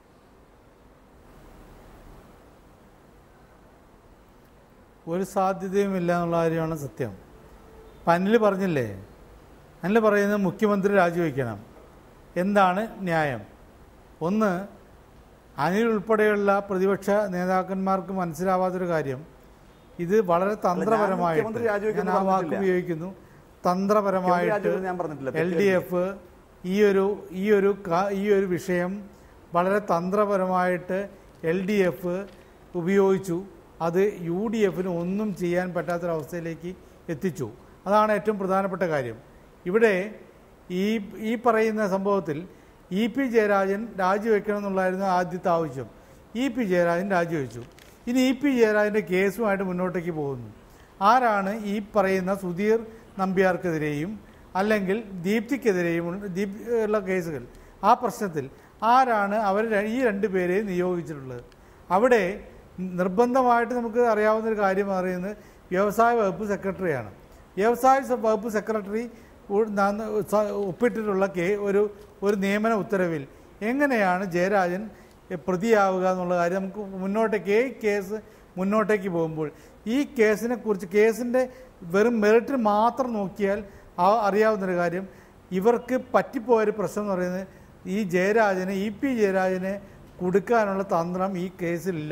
ഒരു സാധ്യതയുമില്ല എന്നുള്ള കാര്യമാണ് സത്യം അപ്പം അനിൽ പറഞ്ഞില്ലേ അനിൽ പറയുന്നത് മുഖ്യമന്ത്രി രാജിവെക്കണം എന്താണ് ന്യായം ഒന്ന് അനിൽ ഉൾപ്പെടെയുള്ള പ്രതിപക്ഷ നേതാക്കന്മാർക്ക് മനസ്സിലാവാത്തൊരു കാര്യം ഇത് വളരെ തന്ത്രപരമായിട്ട് മുഖ്യമന്ത്രി രാജിവെക്കുമെന്ന് ഞാൻ ആ വാക്ക് പറഞ്ഞിട്ടില്ല. ഉപയോഗിക്കുന്നു തന്ത്രപരമായിട്ട് രാജിവെക്കുമെന്ന് ഞാൻ പറഞ്ഞിട്ടില്ല. എൽ ഡി എഫ് ഈ ഒരു ഈ ഒരു കാ- ഈ ഒരു വിഷയം വളരെ തന്ത്രപരമായിട്ട് എൽ ഡി എഫ് ഉപയോഗിച്ചു അത് യു ഡി എഫിന് ഒന്നും ചെയ്യാൻ പറ്റാത്തൊരവസ്ഥയിലേക്ക് എത്തിച്ചു അതാണ് ഏറ്റവും പ്രധാനപ്പെട്ട കാര്യം ഇവിടെ ഈ ഈ പറയുന്ന സംഭവത്തിൽ ഇ പി ജയരാജൻ രാജിവെക്കണം എന്നുള്ളായിരുന്നു ആദ്യത്തെ ആവശ്യം ഇ പി ജയരാജൻ രാജിവെച്ചു ഇനി ഇ പി ജയരാജൻ്റെ കേസുമായിട്ട് മുന്നോട്ടേക്ക് പോകുന്നു ആരാണ് ഈ പറയുന്ന സുധീർ നമ്പ്യാർക്കെതിരെയും അല്ലെങ്കിൽ ദീപ്തിക്കെതിരെയും ഉള്ള- ദീപ് ഉള്ള കേസുകൾ ആ പ്രശ്നത്തിൽ ആരാണ് അവർ ര- ഈ രണ്ട് പേരെയും നിയോഗിച്ചിട്ടുള്ളത് അവിടെ നിർബന്ധമായിട്ട് നമുക്ക് അറിയാവുന്ന ഒരു കാര്യം പറയുന്നത് വ്യവസായ വകുപ്പ് സെക്രട്ടറിയാണ് വ്യവസായ സ- വകുപ്പ് സെക്രട്ടറി ഉ- നന്ന് സ- ഒപ്പിട്ടിട്ടുള്ള കേ ഒരു ഒരു നിയമന ഉത്തരവിൽ എങ്ങനെയാണ് ജയരാജൻ എ, പ്രതിയാവുക എന്നുള്ള കാര്യം നമുക്ക് മുന്നോട്ടേക്ക് ഈ കേസ് മുന്നോട്ടേക്ക് പോകുമ്പോൾ ഈ കേസിനെ കുറിച്ച് കേസിൻ്റെ വെറും മെറിറ്റ് മാത്രം നോക്കിയാൽ ആ- അറിയാവുന്നൊരു കാര്യം ഇവർക്ക് പറ്റിപ്പോയൊരു പ്രശ്നം എന്ന് പറയുന്നത് ഈ ജയരാജനെ ഇ പി ജയരാജനെ കൊടുക്കാനുള്ള തന്ത്രം ഈ കേസിലില്ല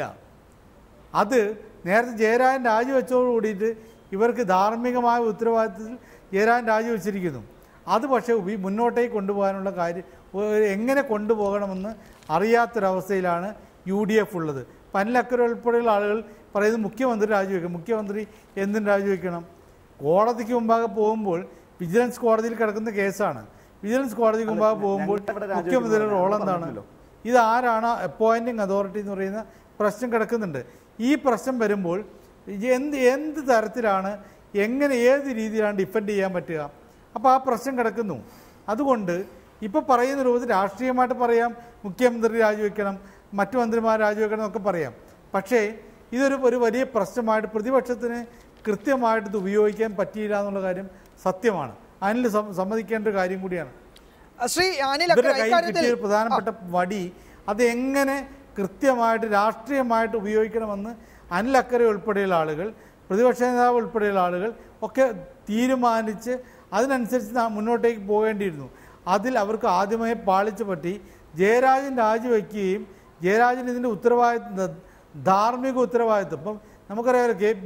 അത് നേരത്തെ ജയരാജൻ രാജിവെച്ചതോട് കൂടിയിട്ട് ഇവർക്ക് ധാർമ്മികമായ ഉത്തരവാദിത്തത്തിൽ ജയരാജൻ രാജിവെച്ചിരിക്കുന്നു അത് പക്ഷേ ഉപി- മുന്നോട്ടേക്ക് കൊണ്ടുപോകാനുള്ള കാര്യം ഒരു എങ്ങനെ കൊണ്ടുപോകണമെന്ന് അറിയാത്തൊരവസ്ഥയിലാണ് യു ഡി എഫ് ഉള്ളത് പനിലക്കര ഉൾപ്പെടെയുള്ള ആളുകൾ പറയുന്നത് മുഖ്യമന്ത്രി രാജിവെക്കും മുഖ്യമന്ത്രി എന്തിന് രാജിവെക്കണം കോടതിക്ക് മുമ്പാകെ പോകുമ്പോൾ വിജിലൻസ് കോടതിയിൽ കിടക്കുന്ന കേസാണ് വിജിലൻസ് കോടതിക്ക് മുമ്പാകെ പോകുമ്പോൾ ഞങ്ങൾ ഇവിടെ രാജിവെക്കുന്നു മുഖ്യമന്ത്രിയുടെ റോൾ പറഞ്ഞല്ലോ. എന്താണ് ഇത് ആരാണ് അപ്പോയിന്റിംഗ് അതോറിറ്റി എന്ന് പറയുന്ന പ്രശ്നം കിടക്കുന്നുണ്ട് ഈ പ്രശ്നം വരുമ്പോൾ ഇത് എന്ത് എന്ത് തരത്തിലാണ് എങ്ങനെ ഏത് രീതിയിലാണ് ഡിഫെൻഡ് ചെയ്യാൻ പറ്റുക അപ്പോൾ ആ പ്രശ്നം കിടക്കുന്നു അതുകൊണ്ട് ഇപ്പോൾ പറയുന്ന രൂപത്തിൽ രാഷ്ട്രീയമായിട്ട് പറയാം മുഖ്യമന്ത്രി രാജിവെക്കണം മറ്റു മന്ത്രിമാർ രാജിവെക്കണം എന്നൊക്കെ പറയാം പക്ഷേ ഇതൊരു ഒരു വലിയ പ്രശ്നമായിട്ട് പ്രതിപക്ഷത്തിന് കൃത്യമായിട്ട് ഇത് ഉപയോഗിക്കാൻ പറ്റിയില്ല എന്നുള്ള കാര്യം സത്യമാണ് അതിൽ സമ്മതിക്കേണ്ട ഒരു കാര്യം കൂടിയാണ് ശ്രീ അനിൽ ഇവരുടെ അക്കര കയ്യിൽ ഇക്കാര്യത്തിൽ കിട്ടിയ ഒരു പ്രധാനപ്പെട്ട വടി അത് എങ്ങനെ കൃത്യമായിട്ട് രാഷ്ട്രീയമായിട്ട് ഉപയോഗിക്കണമെന്ന് അനിൽ അക്കരെ ഉൾപ്പെടെയുള്ള ആളുകൾ പ്രതിപക്ഷ നേതാവ് ഉൾപ്പെടെയുള്ള ആളുകൾ ഒക്കെ തീരുമാനിച്ച് അതിനനുസരിച്ച് നാം മുന്നോട്ടേക്ക് പോകേണ്ടിയിരുന്നു അതിൽ അവർക്ക് ആദ്യമായി പാളിച്ചു പറ്റി ജയരാജൻ രാജിവെക്കുകയും ജയരാജൻ ഇതിൻ്റെ ഉത്തരവാദിത്വം ധാർമ്മിക ഉത്തരവാദിത്വം ഇപ്പം നമുക്കറിയാമല്ലോ കെ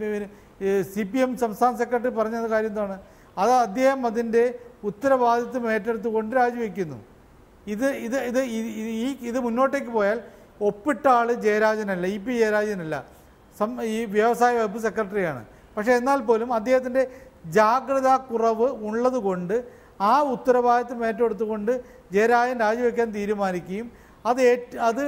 സി പി എം സംസ്ഥാന സെക്രട്ടറി പറഞ്ഞ കാര്യം എന്താണ് അത് അദ്ദേഹം അതിൻ്റെ ഉത്തരവാദിത്വം ഏറ്റെടുത്തുകൊണ്ട് രാജിവെക്കുന്നു ഇത് ഇത് ഇത് ഈ- ഈ- ഈ ഇത് മുന്നോട്ടേക്ക് പോയാൽ ഒപ്പിട്ട ആൾ ജയരാജനല്ല ഇ പി ജയരാജനല്ല സം ഈ വ്യവസായ വകുപ്പ് സെക്രട്ടറിയാണ് പക്ഷേ എന്നാൽ പോലും അദ്ദേഹത്തിൻ്റെ ജാഗ്രതാ കുറവ് ഉള്ളത് കൊണ്ട് ആ ഉത്തരവാദിത്വം ഏറ്റെടുത്തുകൊണ്ട് ജയരാജൻ രാജിവെക്കാൻ തീരുമാനിക്കുകയും അത് ഏറ്റ് അത്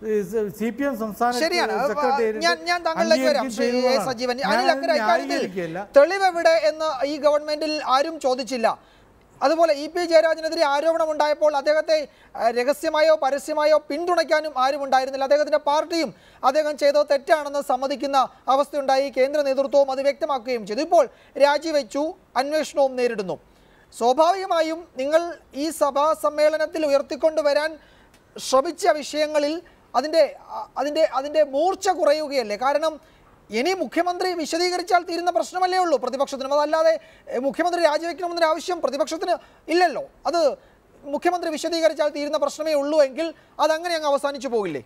സി പി എം സംസ്ഥാന ശരിയാണ് അപ്പൊ സെക്രട്ടേറിയറ്റ് ഞാൻ ഞാൻ താങ്കളിലേക്ക് വരാം ശ്രീ അംഗീകരിക്കുകയും എ. ചെയ്തതാണ്. സജീവൻ ഞാൻ അനിൽ അക്കര ഇക്കാര്യത്തിൽ ന്യായീകരിക്കുകയല്ല. തെളിവ് എവിടെ എന്ന് ഈ ഗവൺമെന്റിൽ ആരും ചോദിച്ചില്ല അതുപോലെ ഇ പി ജയരാജനെതിരെ ആരോപണം ഉണ്ടായപ്പോൾ അദ്ദേഹത്തെ ആ, രഹസ്യമായോ പരസ്യമായോ പിന്തുണയ്ക്കാനും ആരും ഉണ്ടായിരുന്നില്ല അദ്ദേഹത്തിന്റെ പാർട്ടിയും അദ്ദേഹം ചെയ്തത് തെറ്റാണെന്ന് സമ്മതിക്കുന്ന അവസ്ഥയുണ്ടായി കേന്ദ്ര നേതൃത്വവും അത് വ്യക്തമാക്കുകയും ചെയ്തു ഇപ്പോൾ രാജിവെച്ചു അന്വേഷണവും നേരിടുന്നു സ്വാഭാവികമായും നിങ്ങൾ ഈ സഭാ സമ്മേളനത്തിൽ ഉയർത്തിക്കൊണ്ടുവരാൻ ശ്രമിച്ച വിഷയങ്ങളിൽ അതിൻ്റെ അ- അതിൻ്റെ അതിൻ്റെ മൂർച്ച കുറയുകയല്ലേ കാരണം ഇനി മുഖ്യമന്ത്രി വിശദീകരിച്ചാൽ തീരുന്ന പ്രശ്നമല്ലേ ഉള്ളൂ പ്രതിപക്ഷത്തിനും അതല്ലാതെ എ, മുഖ്യമന്ത്രി രാജിവെക്കണമെന്നൊരു ആവശ്യം പ്രതിപക്ഷത്തിന് ഇല്ലല്ലോ അത് മുഖ്യമന്ത്രി വിശദീകരിച്ചാൽ തീരുന്ന പ്രശ്നമേ ഉള്ളൂ എങ്കിൽ അതങ്ങനെ അങ്ങ് അവസാനിച്ചു പോകില്ലേ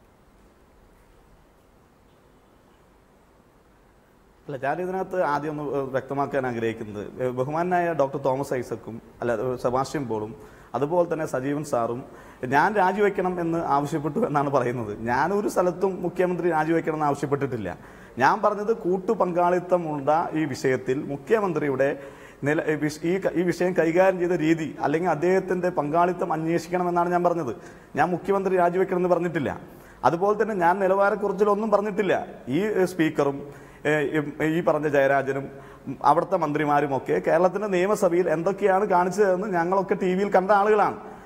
അല്ല ഞാൻ ഇതിനകത്ത് ആദ്യം ഒന്ന് ഏഹ്, വ്യക്തമാക്കാൻ ആഗ്രഹിക്കുന്നത് ഏഹ്, ബഹുമാനായ ഡോക്ടർ തോമസ് ഐസക്കും അല്ല ഏഹ്, സെബാസ്റ്റ്യൻ പോളും അതുപോലെ തന്നെ സജീവൻ സാറും ഞാൻ രാജിവെക്കണം എന്ന് ആവശ്യപ്പെട്ടു എന്നാണ് പറയുന്നത് ഞാൻ ഒരു സ്ഥലത്തും മുഖ്യമന്ത്രി രാജിവെക്കണം എന്ന് ആവശ്യപ്പെട്ടിട്ടില്ല ഞാൻ പറഞ്ഞത് കൂട്ടു പങ്കാളിത്തമുള്ള ഈ വിഷയത്തിൽ മുഖ്യമന്ത്രിയുടെ നില ഈ വിഷ- ഈ ക- ഈ വിഷയം കൈകാര്യം ചെയ്ത രീതി അല്ലെങ്കിൽ അദ്ദേഹത്തിന്റെ പങ്കാളിത്തം അന്വേഷിക്കണമെന്നാണ് ഞാൻ പറഞ്ഞത് ഞാൻ മുഖ്യമന്ത്രി രാജിവെക്കണം എന്ന് പറഞ്ഞിട്ടില്ല അതുപോലെ തന്നെ ഞാൻ നിലവാരക്കുറച്ചിലൊന്നും പറഞ്ഞിട്ടില്ല ഈ ഏഹ്, സ്പീക്കറും ഏഹ്, ഈ- ഈ പറഞ്ഞ ജയരാജനും ഉം, അവിടുത്തെ മന്ത്രിമാരും ഒക്കെ കേരളത്തിന്റെ നിയമസഭയിൽ എന്തൊക്കെയാണ് കാണിച്ചതെന്ന് ഞങ്ങളൊക്കെ ടി വിയിൽ കണ്ട ആളുകളാണ്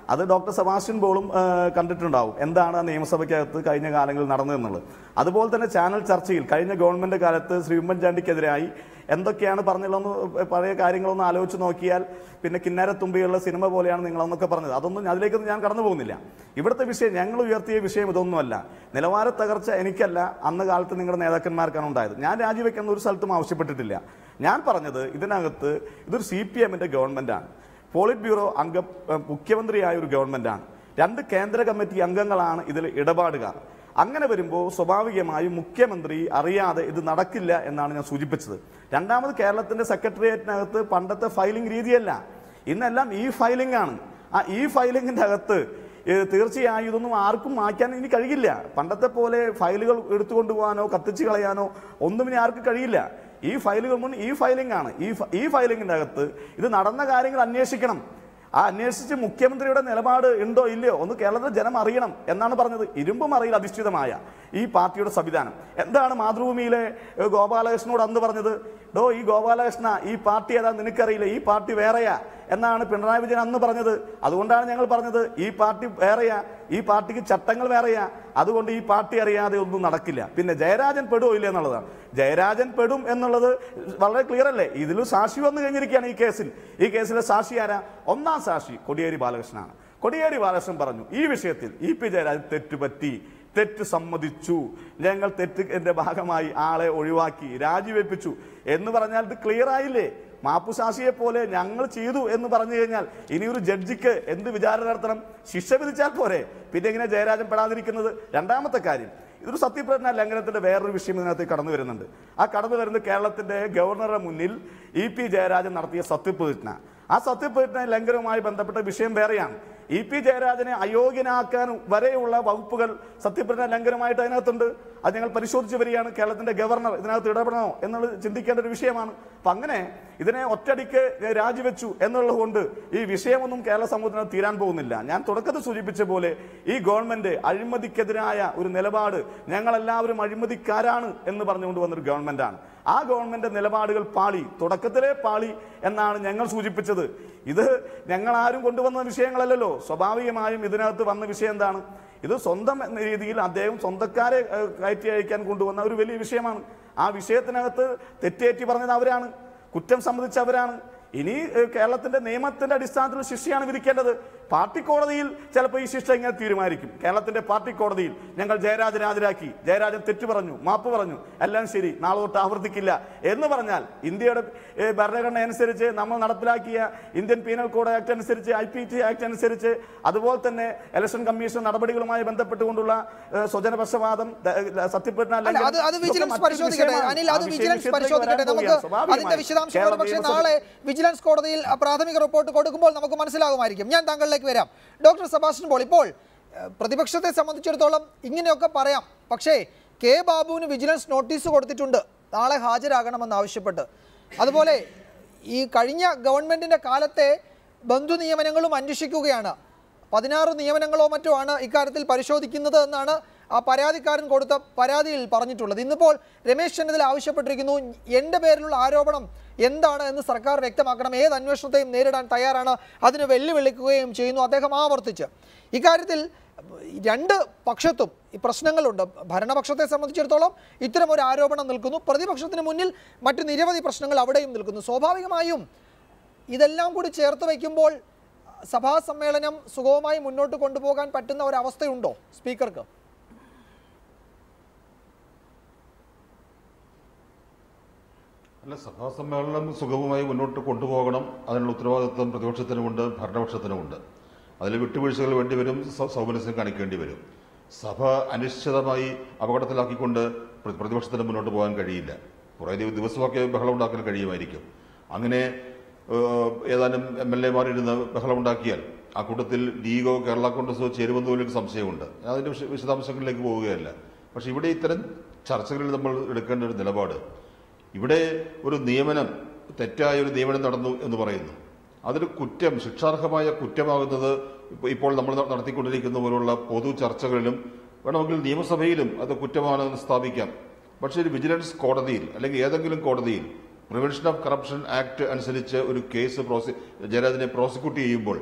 അത് ഡോക്ടർ സെബാസ്റ്റ്യൻ പോളും ആ, കണ്ടിട്ടുണ്ടാവും എന്താണ് ആ നിയമസഭയ്ക്കകത്ത് കഴിഞ്ഞ കാലങ്ങളിൽ നടന്നതെന്നുള്ളത് അതുപോലെ തന്നെ ചാനൽ ചർച്ചയിൽ കഴിഞ്ഞ ഗവൺമെന്റ് കാലത്ത് ശ്രീ ഉമ്മൻചാണ്ടിക്കെതിരായി എന്തൊക്കെയാണ് പറഞ്ഞുള്ളതെന്ന് പഴയ കാര്യങ്ങളൊന്ന് ആലോചിച്ച് നോക്കിയാൽ പിന്നെ കിന്നാരത്തുമ്പിയുള്ള സിനിമ പോലെയാണ് നിങ്ങളെന്നൊക്കെ പറഞ്ഞത് അതൊന്നും അതിലേക്കൊന്നും ഞാൻ കടന്നു പോകുന്നില്ല ഇവിടുത്തെ വിഷയം ഞങ്ങൾ ഉയർത്തിയ വിഷയം ഇതൊന്നുമല്ല നിലവാര തകർച്ച എനിക്കല്ല അന്ന് കാലത്ത് നിങ്ങളുടെ നേതാക്കന്മാർക്കാണ് ഉണ്ടായത് ഞാൻ രാജിവെക്കുന്ന ഒരു സ്ഥലത്തും ആവശ്യപ്പെട്ടിട്ടില്ല ഞാൻ പറഞ്ഞത് ഇതിനകത്ത് ഇതൊരു സി പി എമ്മിന്റെ ഗവൺമെന്റാണ് പോളിറ്റ് ബ്യൂറോ അംഗം ഏഹ്, മുഖ്യമന്ത്രിയായ ഒരു ഗവൺമെന്റാണ് രണ്ട് കേന്ദ്ര കമ്മിറ്റി അംഗങ്ങളാണ് ഇതിൽ ഇടപാടുകാർ അങ്ങനെ വരുമ്പോൾ സ്വാഭാവികമായും മുഖ്യമന്ത്രി അറിയാതെ ഇത് നടക്കില്ല എന്നാണ് ഞാൻ സൂചിപ്പിച്ചത് രണ്ടാമത് കേരളത്തിന്റെ സെക്രട്ടേറിയറ്റിനകത്ത് പണ്ടത്തെ ഫയലിംഗ് രീതിയല്ല ഇന്നെല്ലാം ഈ ഫയലിംഗ് ആണ് ആ ഈ ഫയലിംഗിന്റെ അകത്ത് ഏഹ്, തീർച്ചയായും ഇതൊന്നും ആർക്കും മാറ്റാൻ ഇനി കഴിയില്ല പണ്ടത്തെ പോലെ ഫയലുകൾ എടുത്തുകൊണ്ട് പോകാനോ കത്തിച്ച് കളയാനോ ഒന്നും ഇനി ആർക്കും കഴിയില്ല ഈ ഫയലുകൾ മുൻ ഈ ഫയലിംഗ് ആണ് ഈ ഫ- ഈ ഫയലിംഗിന്റെ അകത്ത് ഇത് നടന്ന കാര്യങ്ങൾ അന്വേഷിക്കണം ആ അന്വേഷിച്ച് മുഖ്യമന്ത്രിയുടെ നിലപാട് ഉണ്ടോ ഇല്ലയോ ഒന്ന് കേരളത്തിലെ ജനം അറിയണം എന്നാണ് പറഞ്ഞത് ഇരുമ്പ് മറിയിൽ അധിഷ്ഠിതമായ ഈ പാർട്ടിയുടെ സംവിധാനം എന്താണ് മാതൃഭൂമിയിലെ ഏഹ്, ഗോപാലകൃഷ്ണനോട് അന്ന് പറഞ്ഞത് ഡോ ഈ ഗോപാലകൃഷ്ണ ഈ പാർട്ടി ഏതാ നിനക്കറിയില്ല ഈ പാർട്ടി വേറെയാ എന്നാണ് പിണറായി വിജയൻ അന്ന് പറഞ്ഞത് അതുകൊണ്ടാണ് ഞങ്ങൾ പറഞ്ഞത് ഈ പാർട്ടി വേറെയാ ഈ പാർട്ടിക്ക് ചട്ടങ്ങൾ വേറെയാ അതുകൊണ്ട് ഈ പാർട്ടി അറിയാതെ ഒന്നും നടക്കില്ല പിന്നെ ജയരാജൻ പെടുമോ ഇല്ല എന്നുള്ളതാണ് ജയരാജൻ പെടും എന്നുള്ളത് വളരെ ക്ലിയർ അല്ലേ ഇതിൽ സാക്ഷി വന്നു കഴിഞ്ഞിരിക്കുകയാണ് ഈ കേസിൽ ഈ കേസിലെ സാക്ഷി ആരാ ഒന്നാം സാക്ഷി കൊടിയേരി ബാലകൃഷ്ണനാണ് കൊടിയേരി ബാലകൃഷ്ണൻ പറഞ്ഞു ഈ വിഷയത്തിൽ ഇ പി ജയരാജൻ തെറ്റുപറ്റി തെറ്റ് സമ്മതിച്ചു ഞങ്ങൾ തെറ്റിന്റെ ഭാഗമായി ആളെ ഒഴിവാക്കി രാജിവെപ്പിച്ചു എന്ന് പറഞ്ഞാൽ ഇത് ക്ലിയർ ആയില്ലേ മാപ്പുശാസിയെ പോലെ ഞങ്ങൾ ചെയ്തു എന്ന് പറഞ്ഞു കഴിഞ്ഞാൽ ഇനി ഒരു ജഡ്ജിക്ക് എന്ത് വിചാരണ നടത്തണം ശിക്ഷ വിധിച്ചാൽ പോരെ പിന്നെ എങ്ങനെ ജയരാജൻ പെടാതിരിക്കുന്നത് രണ്ടാമത്തെ കാര്യം ഇതൊരു സത്യപ്രതിജ്ഞ ലംഘനത്തിന്റെ വേറൊരു വിഷയം ഇതിനകത്ത് കടന്നു വരുന്നുണ്ട് ആ കടന്നു വരുന്നത് കേരളത്തിന്റെ ഗവർണറുടെ മുന്നിൽ ഇ പി ജയരാജൻ നടത്തിയ സത്യപ്രതിജ്ഞ ആ സത്യപ്രതിജ്ഞ ലംഘനവുമായി ബന്ധപ്പെട്ട വിഷയം വേറെയാണ് ഇ പി ജയരാജനെ അയോഗ്യനാക്കാൻ വരെയുള്ള വകുപ്പുകൾ സത്യപ്രതിജ്ഞ ലംഘനമായിട്ട് അതിനകത്തുണ്ട് അത് ഞങ്ങൾ പരിശോധിച്ച് വരികയാണ് കേരളത്തിന്റെ ഗവർണർ ഇതിനകത്ത് ഇടപെടണോ എന്നുള്ളത് ചിന്തിക്കേണ്ട ഒരു വിഷയമാണ് അപ്പൊ അങ്ങനെ ഇതിനെ ഒറ്റടിക്ക് രാജിവെച്ചു എന്നുള്ളത് കൊണ്ട് ഈ വിഷയമൊന്നും കേരള സമൂഹത്തിന് തീരാൻ പോകുന്നില്ല ഞാൻ തുടക്കത്തിൽ സൂചിപ്പിച്ച പോലെ ഈ ഗവൺമെന്റ് അഴിമതിക്കെതിരായ ഒരു നിലപാട് ഞങ്ങളെല്ലാവരും അഴിമതിക്കാരാണ് എന്ന് പറഞ്ഞുകൊണ്ട് വന്നൊരു ഗവൺമെന്റാണ് ആ ഗവൺമെന്റ് നിലപാടുകൾ പാളി തുടക്കത്തിലെ പാളി എന്നാണ് ഞങ്ങൾ സൂചിപ്പിച്ചത് ഇത് ഞങ്ങൾ ആരും കൊണ്ടുവന്ന വിഷയങ്ങളല്ലല്ലോ സ്വാഭാവികമായും ഇതിനകത്ത് വന്ന വിഷയം എന്താണ് ഇത് സ്വന്തം എന്ന രീതിയിൽ അദ്ദേഹം സ്വന്തക്കാരെ ഏഹ്, കയറ്റി അയക്കാൻ കൊണ്ടുവന്ന ഒരു വലിയ വിഷയമാണ് ആ വിഷയത്തിനകത്ത് തെറ്റേറ്റി പറഞ്ഞത് അവരാണ് കുറ്റം സമ്മതിച്ചവരാണ് ഇനി ഏഹ്, കേരളത്തിന്റെ നിയമത്തിന്റെ അടിസ്ഥാനത്തിൽ ശിക്ഷയാണ് വിധിക്കേണ്ടത് പാർട്ടി കോടതിയിൽ ചിലപ്പോൾ ഈ ശിക്ഷ ഇങ്ങനെ തീരുമാനിക്കും കേരളത്തിന്റെ പാർട്ടി കോടതിയിൽ ഞങ്ങൾ ജയരാജൻ ഹാജരാക്കി ജയരാജൻ തെറ്റു പറഞ്ഞു മാപ്പ് പറഞ്ഞു എല്ലാം ശരി നാളെ തൊട്ട് ആവർത്തിക്കില്ല എന്ന് പറഞ്ഞാൽ ഇന്ത്യയുടെ ഏഹ്, ഭരണഘടന അനുസരിച്ച് നമ്മൾ നടപ്പിലാക്കിയ ഇന്ത്യൻ പീനൽ കോഡ് ആക്ട് അനുസരിച്ച് ഐ പി ടി ആക്ട് അനുസരിച്ച് അതുപോലെ തന്നെ ഇലക്ഷൻ കമ്മീഷൻ നടപടികളുമായി ബന്ധപ്പെട്ടുകൊണ്ടുള്ള ഏഹ്, സ്വജനപക്ഷപാതം ദ- ഏഹ്, സത്യപ്രതിജ്ഞ അല്ല അത് അത് ലംഘനം ഇതൊക്കെ വിജിലൻസ് മറ്റൊരു പരിശോധിക്കട്ടെ വിഷയമാണ്. അനിൽ അത് ആ വിഷയം വിജിലൻസ് വിഷയത്തിലേക്ക് പരിശോധിക്കട്ടെ വരാൻ നമുക്ക് പോവുകയാണ്. അതിന്റെ സ്വാഭാവികമായും വിശദാംശങ്ങൾ കേരള പക്ഷേ നിയമസഭ- നാളെ വിജിലൻസ് കോടതിയിൽ അ, പ്രാഥമിക റിപ്പോർട്ട് കൊടുക്കുമ്പോൾ നമുക്ക് മനസ്സിലാകുമായിരിക്കും ഞാൻ താങ്കളിലേക്ക് വരാം ഡോക്ടർ സെബാസ്റ്റ്യൻ പോൾ ഇപ്പോൾ ഏഹ്, പ്രതിപക്ഷത്തെ സംബന്ധിച്ചിടത്തോളം ഇങ്ങനെയൊക്കെ പറയാം പക്ഷേ കെ ബാബുവിന് വിജിലൻസ് നോട്ടീസ് കൊടുത്തിട്ടുണ്ട് നാളെ ഹാജരാകണമെന്ന് ആവശ്യപ്പെട്ട് അതുപോലെ ഈ കഴിഞ്ഞ ഗവൺമെന്റിന്റെ കാലത്തെ ബന്ധു നിയമനങ്ങളും അന്വേഷിക്കുകയാണ് പതിനാറ് നിയമനങ്ങളോ മറ്റോ ആണ് ഇക്കാര്യത്തിൽ പരിശോധിക്കുന്നത് എന്നാണ് ആ പരാതിക്കാരൻ കൊടുത്ത പരാതിയിൽ പറഞ്ഞിട്ടുള്ളത് ഇന്നിപ്പോൾ രമേശ് ചെന്നിത്തല ആവശ്യപ്പെട്ടിരിക്കുന്നു എൻ്റെ പേരിലുള്ള ആരോപണം എന്താണ് എന്ന് സർക്കാർ വ്യക്തമാക്കണം ഏത് അന്വേഷണത്തെയും നേരിടാൻ തയ്യാറാണ് അതിന് വെല്ലുവിളിക്കുകയും ചെയ്യുന്നു അദ്ദേഹം ആവർത്തിച്ച് ഇക്കാര്യത്തിൽ രണ്ട് പക്ഷത്തും ഈ പ്രശ്നങ്ങളുണ്ട് ഭരണപക്ഷത്തെ സംബന്ധിച്ചിടത്തോളം ഇത്തരം ഒരു ആരോപണം നിൽക്കുന്നു പ്രതിപക്ഷത്തിന് മുന്നിൽ മറ്റ് നിരവധി പ്രശ്നങ്ങൾ അവിടെയും നിൽക്കുന്നു സ്വാഭാവികമായും ഇതെല്ലാം കൂടി ചേർത്ത് വയ്ക്കുമ്പോൾ സഭാ സമ്മേളനം സുഗമമായി മുന്നോട്ട് കൊണ്ടുപോകാൻ പറ്റുന്ന ഒരവസ്ഥയുണ്ടോ സ്പീക്കർക്ക് അല്ല സഭാ സമ്മേളനം സുഗമമായി മുന്നോട്ട് കൊണ്ടുപോകണം അതിനുള്ള ഉത്തരവാദിത്വം പ്രതിപക്ഷത്തിനുമുണ്ട് ഭരണപക്ഷത്തിനുമുണ്ട് അതിൽ വിട്ടുവീഴ്ചകൾ വേണ്ടിവരും സ- സൗമനസ്യം കാണിക്കേണ്ടി വരും സഭ അനിശ്ചിതമായി അപകടത്തിലാക്കിക്കൊണ്ട് പ്ര- പ്രതിപക്ഷത്തിന് മുന്നോട്ട് പോകാൻ കഴിയില്ല കുറേ ദിവ- ദിവസമൊക്കെ ബഹളം ഉണ്ടാക്കാൻ കഴിയുമായിരിക്കും അങ്ങനെ ഏഹ്, ഏതാനും എം എൽ എമാർ ഇരുന്ന് ബഹളം ഉണ്ടാക്കിയാൽ ആ കൂട്ടത്തിൽ ലീഗോ കേരള കോൺഗ്രസോ ചേരുമെന്ന് പോലും എനിക്ക് സംശയമുണ്ട് ഞാൻ അതിന്റെ വിശ- വിശദാംശങ്ങളിലേക്ക് പോവുകയല്ല പക്ഷെ ഇവിടെ ഇത്തരം ചർച്ചകളിൽ നമ്മൾ എടുക്കേണ്ട ഒരു നിലപാട് ഇവിടെ ഒരു നിയമനം തെറ്റായ ഒരു നിയമനം നടന്നു എന്ന് പറയുന്നു അതൊരു കുറ്റം ശിക്ഷാർഹമായ കുറ്റമാകുന്നത് ഇപ്പോ- ഇപ്പോൾ നമ്മൾ ന- നടത്തിക്കൊണ്ടിരിക്കുന്ന പോലുള്ള പൊതു ചർച്ചകളിലും വേണമെങ്കിൽ നിയമസഭയിലും അത് കുറ്റമാണെന്ന് സ്ഥാപിക്കാം പക്ഷേ ഒരു വിജിലൻസ് കോടതിയിൽ അല്ലെങ്കിൽ ഏതെങ്കിലും കോടതിയിൽ പ്രിവെൻഷൻ ഓഫ് കറപ്ഷൻ ആക്ട് അനുസരിച്ച് ഒരു കേസ് പ്രോസി ജയരാജനെ പ്രോസിക്യൂട്ട് ചെയ്യുമ്പോൾ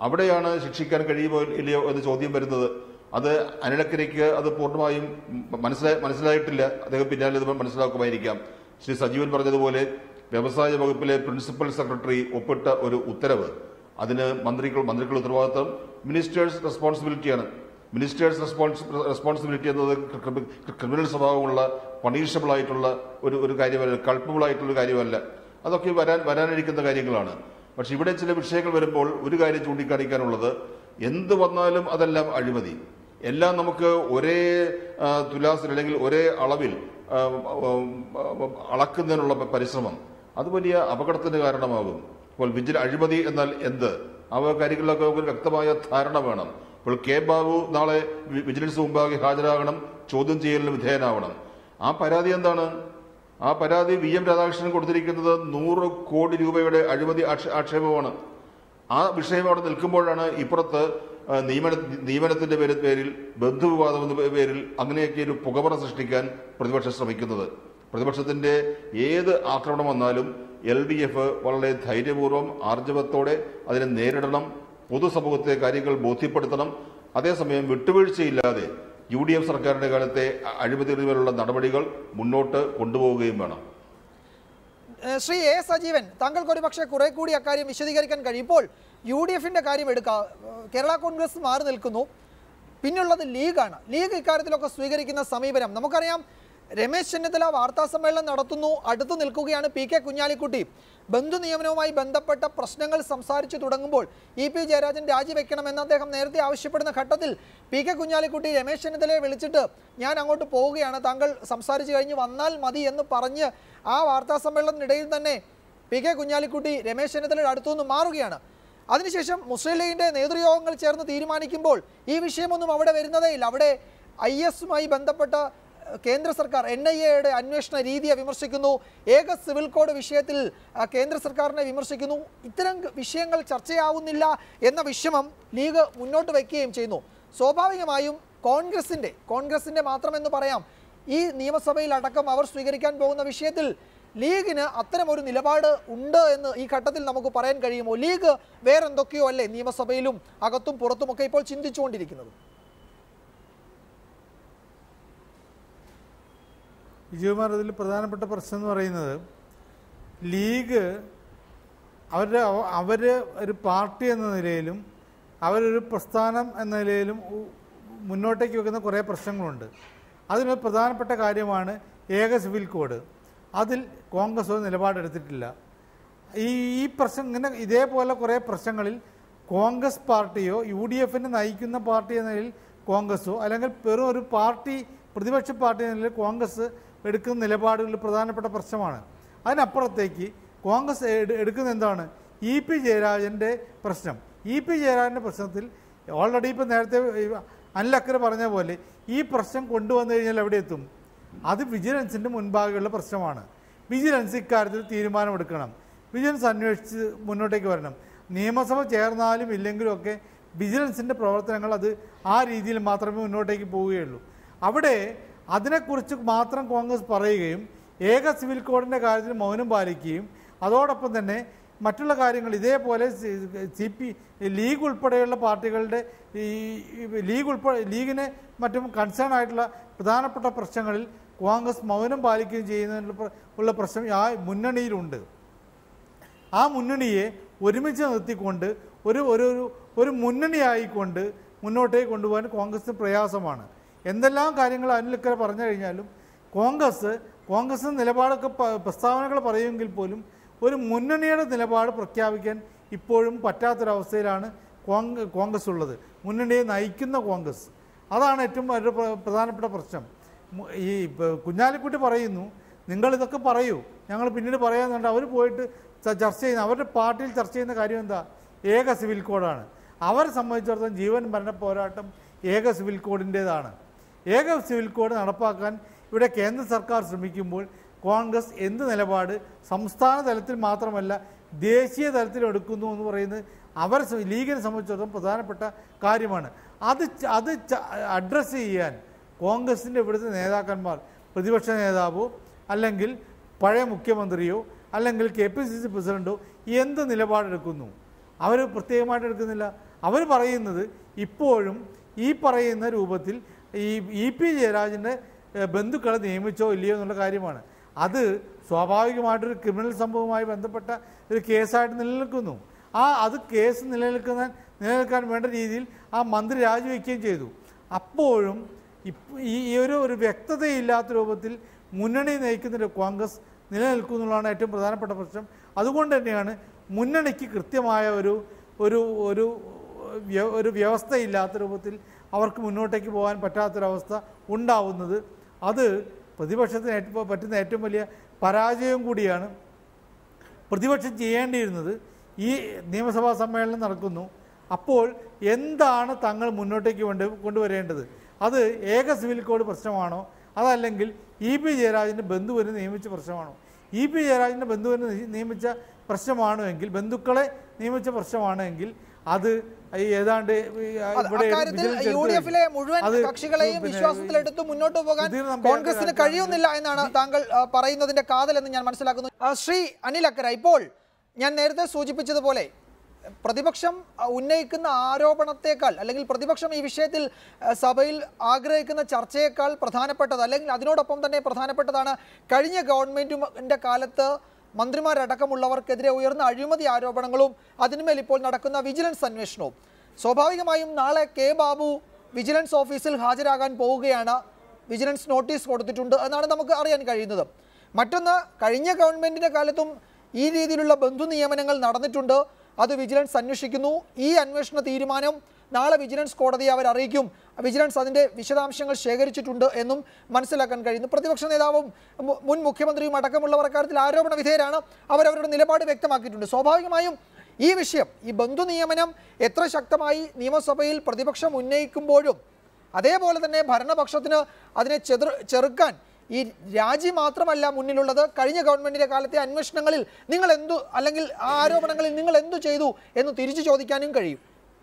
അവിടെയാണ് ശിക്ഷിക്കാൻ കഴിയുമോ ഇല്ലയോ എന്ന് ചോദ്യം വരുന്നത് അത് അനിലക്കരയ്ക്ക് അത് പൂർണ്ണമായും മനസ്സിലായി മനസ്സിലായിട്ടില്ല അദ്ദേഹം പിന്നാലെ ഇത് മനസ്സിലാക്കുമായിരിക്കാം ശ്രീ സജീവൻ പറഞ്ഞതുപോലെ വ്യവസായ വകുപ്പിലെ പ്രിൻസിപ്പൽ സെക്രട്ടറി ഒപ്പിട്ട ഒരു ഉത്തരവ് അതിന് മന്ത്രികൾ മന്ത്രികളുടെ ഉത്തരവാദിത്തം മിനിസ്റ്റേഴ്സ് റെസ്പോൺസിബിലിറ്റിയാണ് മിനിസ്റ്റേഴ്സ് റെസ്പോൺസ് റെസ്പോൺസിബിലിറ്റി എന്നത് ക്രിമി- ക്രിമിനൽ സ്വഭാവമുള്ള പണീഷബിൾ ആയിട്ടുള്ള ഒരു ഒരു കാര്യമല്ല കൾപ്പബിൾ ആയിട്ടുള്ള കാര്യമല്ല അതൊക്കെ വരാൻ വരാനിരിക്കുന്ന കാര്യങ്ങളാണ് പക്ഷെ ഇവിടെ ചില വിഷയങ്ങൾ വരുമ്പോൾ ഒരു കാര്യം ചൂണ്ടിക്കാണിക്കാനുള്ളത് എന്ത് വന്നാലും അതെല്ലാം അഴിമതി എല്ലാം നമുക്ക് ഒരേ ആ, തുലാസിൽ അല്ലെങ്കിൽ ഒരേ അളവിൽ ആ, ഉം, ഉം, അളക്കുന്നതിനുള്ള പരിശ്രമം അത് വലിയ അപകടത്തിന് കാരണമാകും ഇപ്പോൾ വിജിൽ അഴിമതി എന്നാൽ എന്ത് ആ കാര്യങ്ങളിലൊക്കെ ഒരു വ്യക്തമായ ധാരണ വേണം ഇപ്പോൾ കെ ബാബു നാളെ വി- വിജിലൻസ് മുമ്പാകെ ഹാജരാകണം ചോദ്യം ചെയ്യലിന് വിധേയനാവണം ആ പരാതി എന്താണ് ആ പരാതി വി എം രാധാകൃഷ്ണൻ കൊടുത്തിരിക്കുന്നത് നൂറ് കോടി രൂപയുടെ അഴിമതി ആക്ഷ- ആക്ഷേപമാണ് ആ വിഷയം അവിടെ നിൽക്കുമ്പോഴാണ് ഇപ്പുറത്ത് ആ, നിയമന നിയമനത്തിന്റെ പേര് പേരിൽ ബന്ധുവിവാദം എന്ന പേരിൽ അങ്ങനെയൊക്കെ ഒരു പുകമറ സൃഷ്ടിക്കാൻ പ്രതിപക്ഷം ശ്രമിക്കുന്നത് പ്രതിപക്ഷത്തിന്റെ ഏത് ആക്രമണം വന്നാലും എൽ ഡി എഫ് വളരെ ധൈര്യപൂർവ്വം ആർജവത്തോടെ അതിനെ നേരിടണം പൊതുസമൂഹത്തെ കാര്യങ്ങൾ ബോധ്യപ്പെടുത്തണം അതേസമയം വിട്ടുവീഴ്ചയില്ലാതെ യു ഡി എഫ് സർക്കാരിന്റെ കാലത്തെ അ- അഴിമതികളിലുള്ള നടപടികൾ മുന്നോട്ട് കൊണ്ടുപോവുകയും വേണം ഏഹ് ശ്രീ എ സജീവൻ താങ്കൾക്ക് ഒരു പക്ഷേ കുറെ കൂടി അക്കാര്യം വിശദീകരിക്കാൻ കഴിയും ഇപ്പോൾ യു ഡി എഫിന്റെ കാര്യം എടുക്കാം ഏഹ് കേരള കോൺഗ്രസ് മാറി നിൽക്കുന്നു പിന്നുള്ളത് ലീഗാണ് ലീഗ് ഇക്കാര്യത്തിലൊക്കെ സ്വീകരിക്കുന്ന സമീപനം നമുക്കറിയാം രമേശ് ചെന്നിത്തല വാർത്താ സമ്മേളനം നടത്തുന്നു അടുത്തു നിൽക്കുകയാണ് പി കെ കുഞ്ഞാലിക്കുട്ടി ബന്ധു നിയമനവുമായി ബന്ധപ്പെട്ട പ്രശ്നങ്ങൾ സംസാരിച്ചു തുടങ്ങുമ്പോൾ ഇ പി ജയരാജൻ രാജിവെക്കണമെന്ന് അദ്ദേഹം നേരത്തെ ആവശ്യപ്പെടുന്ന ഘട്ടത്തിൽ പി കെ കുഞ്ഞാലിക്കുട്ടി രമേശ് ചെന്നിത്തലയെ വിളിച്ചിട്ട് ഞാൻ അങ്ങോട്ട് പോവുകയാണ് താങ്കൾ സംസാരിച്ചു കഴിഞ്ഞ് വന്നാൽ മതി എന്ന് പറഞ്ഞ് ആ വാർത്താ സമ്മേളനത്തിനിടയിൽ തന്നെ പി കെ കുഞ്ഞാലിക്കുട്ടി രമേശ് ചെന്നിത്തലയുടെ അടുത്തുനിന്ന് മാറുകയാണ് അതിനുശേഷം മുസ്ലിം ലീഗിന്റെ നേതൃയോഗങ്ങൾ ചേർന്ന് തീരുമാനിക്കുമ്പോൾ ഈ വിഷയമൊന്നും അവിടെ വരുന്നതേ ഇല്ല അവിടെ ഐ എസുമായി ബന്ധപ്പെട്ട ഏഹ്, കേന്ദ്ര സർക്കാർ എൻ ഐ എയുടെ അന്വേഷണ രീതിയെ വിമർശിക്കുന്നു ഏക സിവിൽ കോഡ് വിഷയത്തിൽ ആ, കേന്ദ്ര സർക്കാരിനെ വിമർശിക്കുന്നു ഇത്തരം ഗ- വിഷയങ്ങൾ ചർച്ചയാവുന്നില്ല എന്ന വിഷമം ലീഗ് മുന്നോട്ട് വയ്ക്കുകയും ചെയ്യുന്നു സ്വാഭാവികമായും കോൺഗ്രസിന്റെ കോൺഗ്രസിന്റെ മാത്രമെന്ന് പറയാം ഈ നിയമസഭയിൽ അടക്കം അവർ സ്വീകരിക്കാൻ പോകുന്ന വിഷയത്തിൽ ലീഗിന് അത്തരം ഒരു നിലപാട് ഉണ്ട് എന്ന് ഈ ഘട്ടത്തിൽ നമുക്ക് പറയാൻ കഴിയുമോ ലീഗ് വേറെന്തൊക്കെയോ അല്ലേ നിയമസഭയിലും അകത്തും പുറത്തുമൊക്കെ ഇപ്പോൾ ചിന്തിച്ചുകൊണ്ടിരിക്കുന്നത് വിജയകുമാർ അതിൽ പ്രധാനപ്പെട്ട പ്രശ്നം എന്ന് പറയുന്നത് ലീഗ് അവരുടെ അവ- അവര് ഒരു പാർട്ടി എന്ന നിലയിലും അവരൊരു പ്രസ്ഥാനം എന്ന നിലയിലും ഉ- മുന്നോട്ടേക്ക് വെക്കുന്ന കുറേ പ്രശ്നങ്ങളുണ്ട് അതിനൊരു പ്രധാനപ്പെട്ട കാര്യമാണ് ഏക സിവിൽ കോഡ് അതിൽ കോൺഗ്രസ് ഒരു നിലപാടെടുത്തിട്ടില്ല ഈ ഈ പ്രശ്നം ഇങ്ങനെ ഇതേപോലെ കുറേ പ്രശ്നങ്ങളിൽ കോൺഗ്രസ് പാർട്ടിയോ യു ഡി എഫിനെ നയിക്കുന്ന പാർട്ടി എന്ന നിലയിൽ കോൺഗ്രസോ അല്ലെങ്കിൽ വെറും ഒരു പാർട്ടി പ്രതിപക്ഷ പാർട്ടി എന്ന നിലയിൽ കോൺഗ്രസ് എടുക്കുന്ന നിലപാടുകളിൽ പ്രധാനപ്പെട്ട പ്രശ്നമാണ് അതിനപ്പുറത്തേക്ക് കോൺഗ്രസ് എട്- എടുക്കുന്ന എന്താണ് ഇ പി ജയരാജൻ്റെ പ്രശ്നം ഇ പി ജയരാജൻ്റെ പ്രശ്നത്തിൽ ഓൾറെഡി ഇപ്പം നേരത്തെ അനിലക്കര പറഞ്ഞ പോലെ ഈ പ്രശ്നം കൊണ്ടുവന്നു കഴിഞ്ഞാൽ എവിടെ എത്തും അത് വിജിലൻസിൻ്റെ മുൻപാകെയുള്ള പ്രശ്നമാണ് വിജിലൻസ് ഇക്കാര്യത്തിൽ തീരുമാനമെടുക്കണം വിജിലൻസ് അന്വേഷിച്ച് മുന്നോട്ടേക്ക് വരണം നിയമസഭ ചേർന്നാലും ഇല്ലെങ്കിലും ഒക്കെ വിജിലൻസിൻ്റെ പ്രവർത്തനങ്ങൾ അത് ആ രീതിയിൽ മാത്രമേ മുന്നോട്ടേക്ക് പോവുകയുള്ളൂ അവിടെ അതിനെക്കുറിച്ച് മാത്രം കോൺഗ്രസ് പറയുകയും ഏക സിവിൽ കോഡിൻ്റെ കാര്യത്തിൽ മൗനം പാലിക്കുകയും അതോടൊപ്പം തന്നെ മറ്റുള്ള കാര്യങ്ങൾ ഇതേപോലെ സി പി ലീഗ് ഉൾപ്പെടെയുള്ള പാർട്ടികളുടെ ഈ ഈ ലീഗ് ഉൾപ്പെടെ ലീഗിന് മറ്റും കൺസേൺ ആയിട്ടുള്ള പ്രധാനപ്പെട്ട പ്രശ്നങ്ങളിൽ കോൺഗ്രസ് മൗനം പാലിക്കുകയും ചെയ്യുന്നതിനുള്ള പ്ര- ഉള്ള പ്രശ്നം ആ മുന്നണിയിലുണ്ട് ആ മുന്നണിയെ ഒരുമിച്ച് നിർത്തിക്കൊണ്ട് ഒരു ഒരു ഒരു- ഒരു മുന്നണിയായിക്കൊണ്ട് മുന്നോട്ടേക്ക് കൊണ്ടുപോകാൻ കോൺഗ്രസിന് പ്രയാസമാണ് എന്തെല്ലാം കാര്യങ്ങൾ അനിലക്കര പറഞ്ഞു കഴിഞ്ഞാലും കോൺഗ്രസ് കോൺഗ്രസ് നിലപാടൊക്കെ പ- പ്രസ്താവനകൾ പറയുമെങ്കിൽ പോലും ഒരു മുന്നണിയുടെ നിലപാട് പ്രഖ്യാപിക്കാൻ ഇപ്പോഴും പറ്റാത്തൊരവസ്ഥയിലാണ് കോൺഗ് കോൺഗ്രസ് ഉള്ളത് മുന്നണിയെ നയിക്കുന്ന കോൺഗ്രസ് അതാണ് ഏറ്റവും ഒരു പ്ര- പ്രധാനപ്പെട്ട പ്രശ്നം മു- ഈ ഇപ്പ- കുഞ്ഞാലിക്കുട്ടി പറയുന്നു നിങ്ങൾ ഇതൊക്കെ പറയൂ ഞങ്ങൾ പിന്നീട് പറയാമെന്നുണ്ട് അവർ പോയിട്ട് ച- ചർച്ച ചെയ്യുന്ന അവരുടെ പാർട്ടിയിൽ ചർച്ച ചെയ്യുന്ന കാര്യം എന്താ ഏക സിവിൽ കോഡാണ് അവരെ സംബന്ധിച്ചിടത്തോളം ജീവൻ മരണ പോരാട്ടം ഏക സിവിൽ കോഡിൻ്റേതാണ് ഏക സിവിൽ കോഡ് നടപ്പാക്കാൻ ഇവിടെ കേന്ദ്ര സർക്കാർ ശ്രമിക്കുമ്പോൾ കോൺഗ്രസ് എന്ത് നിലപാട് സംസ്ഥാന തലത്തിൽ മാത്രമല്ല ദേശീയ തലത്തിൽ എടുക്കുന്നു എന്ന് പറയുന്നത് അവരെ സ- ലീഗിനെ സംബന്ധിച്ചിടത്തോളം പ്രധാനപ്പെട്ട കാര്യമാണ് അത് ച- അത് അഡ്രസ്സ് ചെയ്യാൻ കോൺഗ്രസിൻ്റെ ഇവിടുത്തെ നേതാക്കന്മാർ പ്രതിപക്ഷ നേതാവോ അല്ലെങ്കിൽ പഴയ മുഖ്യമന്ത്രിയോ അല്ലെങ്കിൽ കെ പി സി സി പ്രസിഡൻറ്റോ എന്ത് നിലപാടെടുക്കുന്നു അവർ പ്രത്യേകമായിട്ട് എടുക്കുന്നില്ല അവർ പറയുന്നത് ഇപ്പോഴും ഈ പറയുന്ന രൂപത്തിൽ ഈ ഇ പി ജയരാജൻ്റെ ഏഹ്, ബന്ധുക്കളെ നിയമിച്ചോ ഇല്ലയോ എന്നുള്ള കാര്യമാണ് അത് സ്വാഭാവികമായിട്ടൊരു ക്രിമിനൽ സംഭവവുമായി ബന്ധപ്പെട്ട ഒരു കേസായിട്ട് നിലനിൽക്കുന്നു ആ അത് കേസ് നിലനിൽക്കുന്ന നിലനിൽക്കാൻ വേണ്ട രീതിയിൽ ആ മന്ത്രി രാജിവെക്കുകയും ചെയ്തു അപ്പോഴും ഇപ്പ- ഈ ഈ ഒരു ഒരു വ്യക്തതയില്ലാത്ത രൂപത്തിൽ മുന്നണി നയിക്കുന്ന ഒരു കോൺഗ്രസ് നിലനിൽക്കും എന്നുള്ളതാണ് ഏറ്റവും പ്രധാനപ്പെട്ട പ്രശ്നം അതുകൊണ്ട് തന്നെയാണ് മുന്നണിക്ക് കൃത്യമായ ഒരു ഒരു ഒരു വ്യ- ഒരു വ്യവസ്ഥയില്ലാത്ത രൂപത്തിൽ അവർക്ക് മുന്നോട്ടേക്ക് പോകാൻ പറ്റാത്തൊരവസ്ഥ ഉണ്ടാവുന്നത് അത് പ്രതിപക്ഷത്തിന് ഏറ്റവും പറ്റുന്ന ഏറ്റവും വലിയ പരാജയം കൂടിയാണ് പ്രതിപക്ഷം ചെയ്യേണ്ടിയിരുന്നത് ഈ നിയമസഭാ സമ്മേളനം നടക്കുന്നു അപ്പോൾ എന്താണ് തങ്ങൾ മുന്നോട്ടേക്ക് കൊണ്ട് കൊണ്ടുവരേണ്ടത് അത് ഏക സിവിൽ കോഡ് പ്രശ്നമാണോ അതല്ലെങ്കിൽ ഇ പി ജയരാജൻ്റെ ബന്ധുവിനെ നിയമിച്ച പ്രശ്നമാണോ ഇ പി ജയരാജൻ്റെ ബന്ധുവിനെ നി- നിയമിച്ച പ്രശ്നമാണോ എങ്കിൽ ബന്ധുക്കളെ നിയമിച്ച പ്രശ്നമാണോ എങ്കിൽ അത് ഈ ഏതാണ്ട് ഈ അത് ഇവിടെ അക്കാര്യത്തിൽ വിജിലൻസ് എടുത്തു യു ഡി എഫിലെ കഴിഞ്ഞു. മുഴുവൻ അത് കക്ഷികളെയും പിന്നെ വിശ്വാസത്തിലെടുത്ത് മുന്നോട്ട് പോകാൻ സുധീർ നമ്പ്യാർ കോൺഗ്രസിന് കാലത്താണ് കഴിയുന്നില്ല എന്നാണ് താങ്കൾ ആ, പറയുന്നതിന്റെ കാതൽ എന്ന് ഞാൻ മനസ്സിലാക്കുന്നു ആ, ശ്രീ അനിൽ അക്കര ഇപ്പോൾ ഞാൻ നേരത്തെ സൂചിപ്പിച്ചതുപോലെ പ്രതിപക്ഷം ആ, ഉന്നയിക്കുന്ന ആരോപണത്തെക്കാൾ അല്ലെങ്കിൽ പ്രതിപക്ഷം ഈ വിഷയത്തിൽ ആ, സഭയിൽ ആഗ്രഹിക്കുന്ന ചർച്ചയേക്കാൾ പ്രധാനപ്പെട്ടത് അല്ലെങ്കിൽ അതിനോടൊപ്പം തന്നെ പ്രധാനപ്പെട്ടതാണ് കഴിഞ്ഞ ഗവൺമെന്റിന്റെ കാലത്ത് മന്ത്രിമാരടക്കമുള്ളവർക്കെതിരെ ഉയർന്ന അഴിമതി ആരോപണങ്ങളും അതിന്മേൽ ഇപ്പോൾ നടക്കുന്ന വിജിലൻസ് അന്വേഷണവും സ്വാഭാവികമായും നാളെ കെ ബാബു വിജിലൻസ് ഓഫീസിൽ ഹാജരാകാൻ പോവുകയാണ് വിജിലൻസ് നോട്ടീസ് കൊടുത്തിട്ടുണ്ട് എന്നാണ് നമുക്ക് അറിയാൻ കഴിയുന്നത് മറ്റൊന്ന് കഴിഞ്ഞ ഗവൺമെന്റിന്റെ കാലത്തും ഈ രീതിയിലുള്ള ബന്ധു നിയമനങ്ങൾ നടന്നിട്ടുണ്ട് അത് വിജിലൻസ് അന്വേഷിക്കുന്നു ഈ അന്വേഷണ തീരുമാനം നാളെ വിജിലൻസ് കോടതിയെ അവർ അറിയിക്കും വിജിലൻസ് അതിൻ്റെ വിശദാംശങ്ങൾ ശേഖരിച്ചിട്ടുണ്ട് എന്നും മനസ്സിലാക്കാൻ കഴിയുന്നു പ്രതിപക്ഷ നേതാവും മു- മുൻ മുഖ്യമന്ത്രിയും അടക്കമുള്ളവർ അക്കാര്യത്തിൽ ആരോപണ വിധേയരാണ് അവരവരുടെ നിലപാട് വ്യക്തമാക്കിയിട്ടുണ്ട് സ്വാഭാവികമായും ഈ വിഷയം ഈ ബന്ധു നിയമനം എത്ര ശക്തമായി നിയമസഭയിൽ പ്രതിപക്ഷം ഉന്നയിക്കുമ്പോഴും അതേപോലെ തന്നെ ഭരണപക്ഷത്തിന് അതിനെ ചെറു ചെറുക്കാൻ ഈ രാജി മാത്രമല്ല മുന്നിലുള്ളത് കഴിഞ്ഞ ഗവൺമെന്റിന്റെ കാലത്തെ അന്വേഷണങ്ങളിൽ നിങ്ങൾ എന്തു അല്ലെങ്കിൽ ആ ആരോപണങ്ങളിൽ നിങ്ങൾ എന്തു ചെയ്തു എന്ന് തിരിച്ചു ചോദിക്കാനും കഴിയും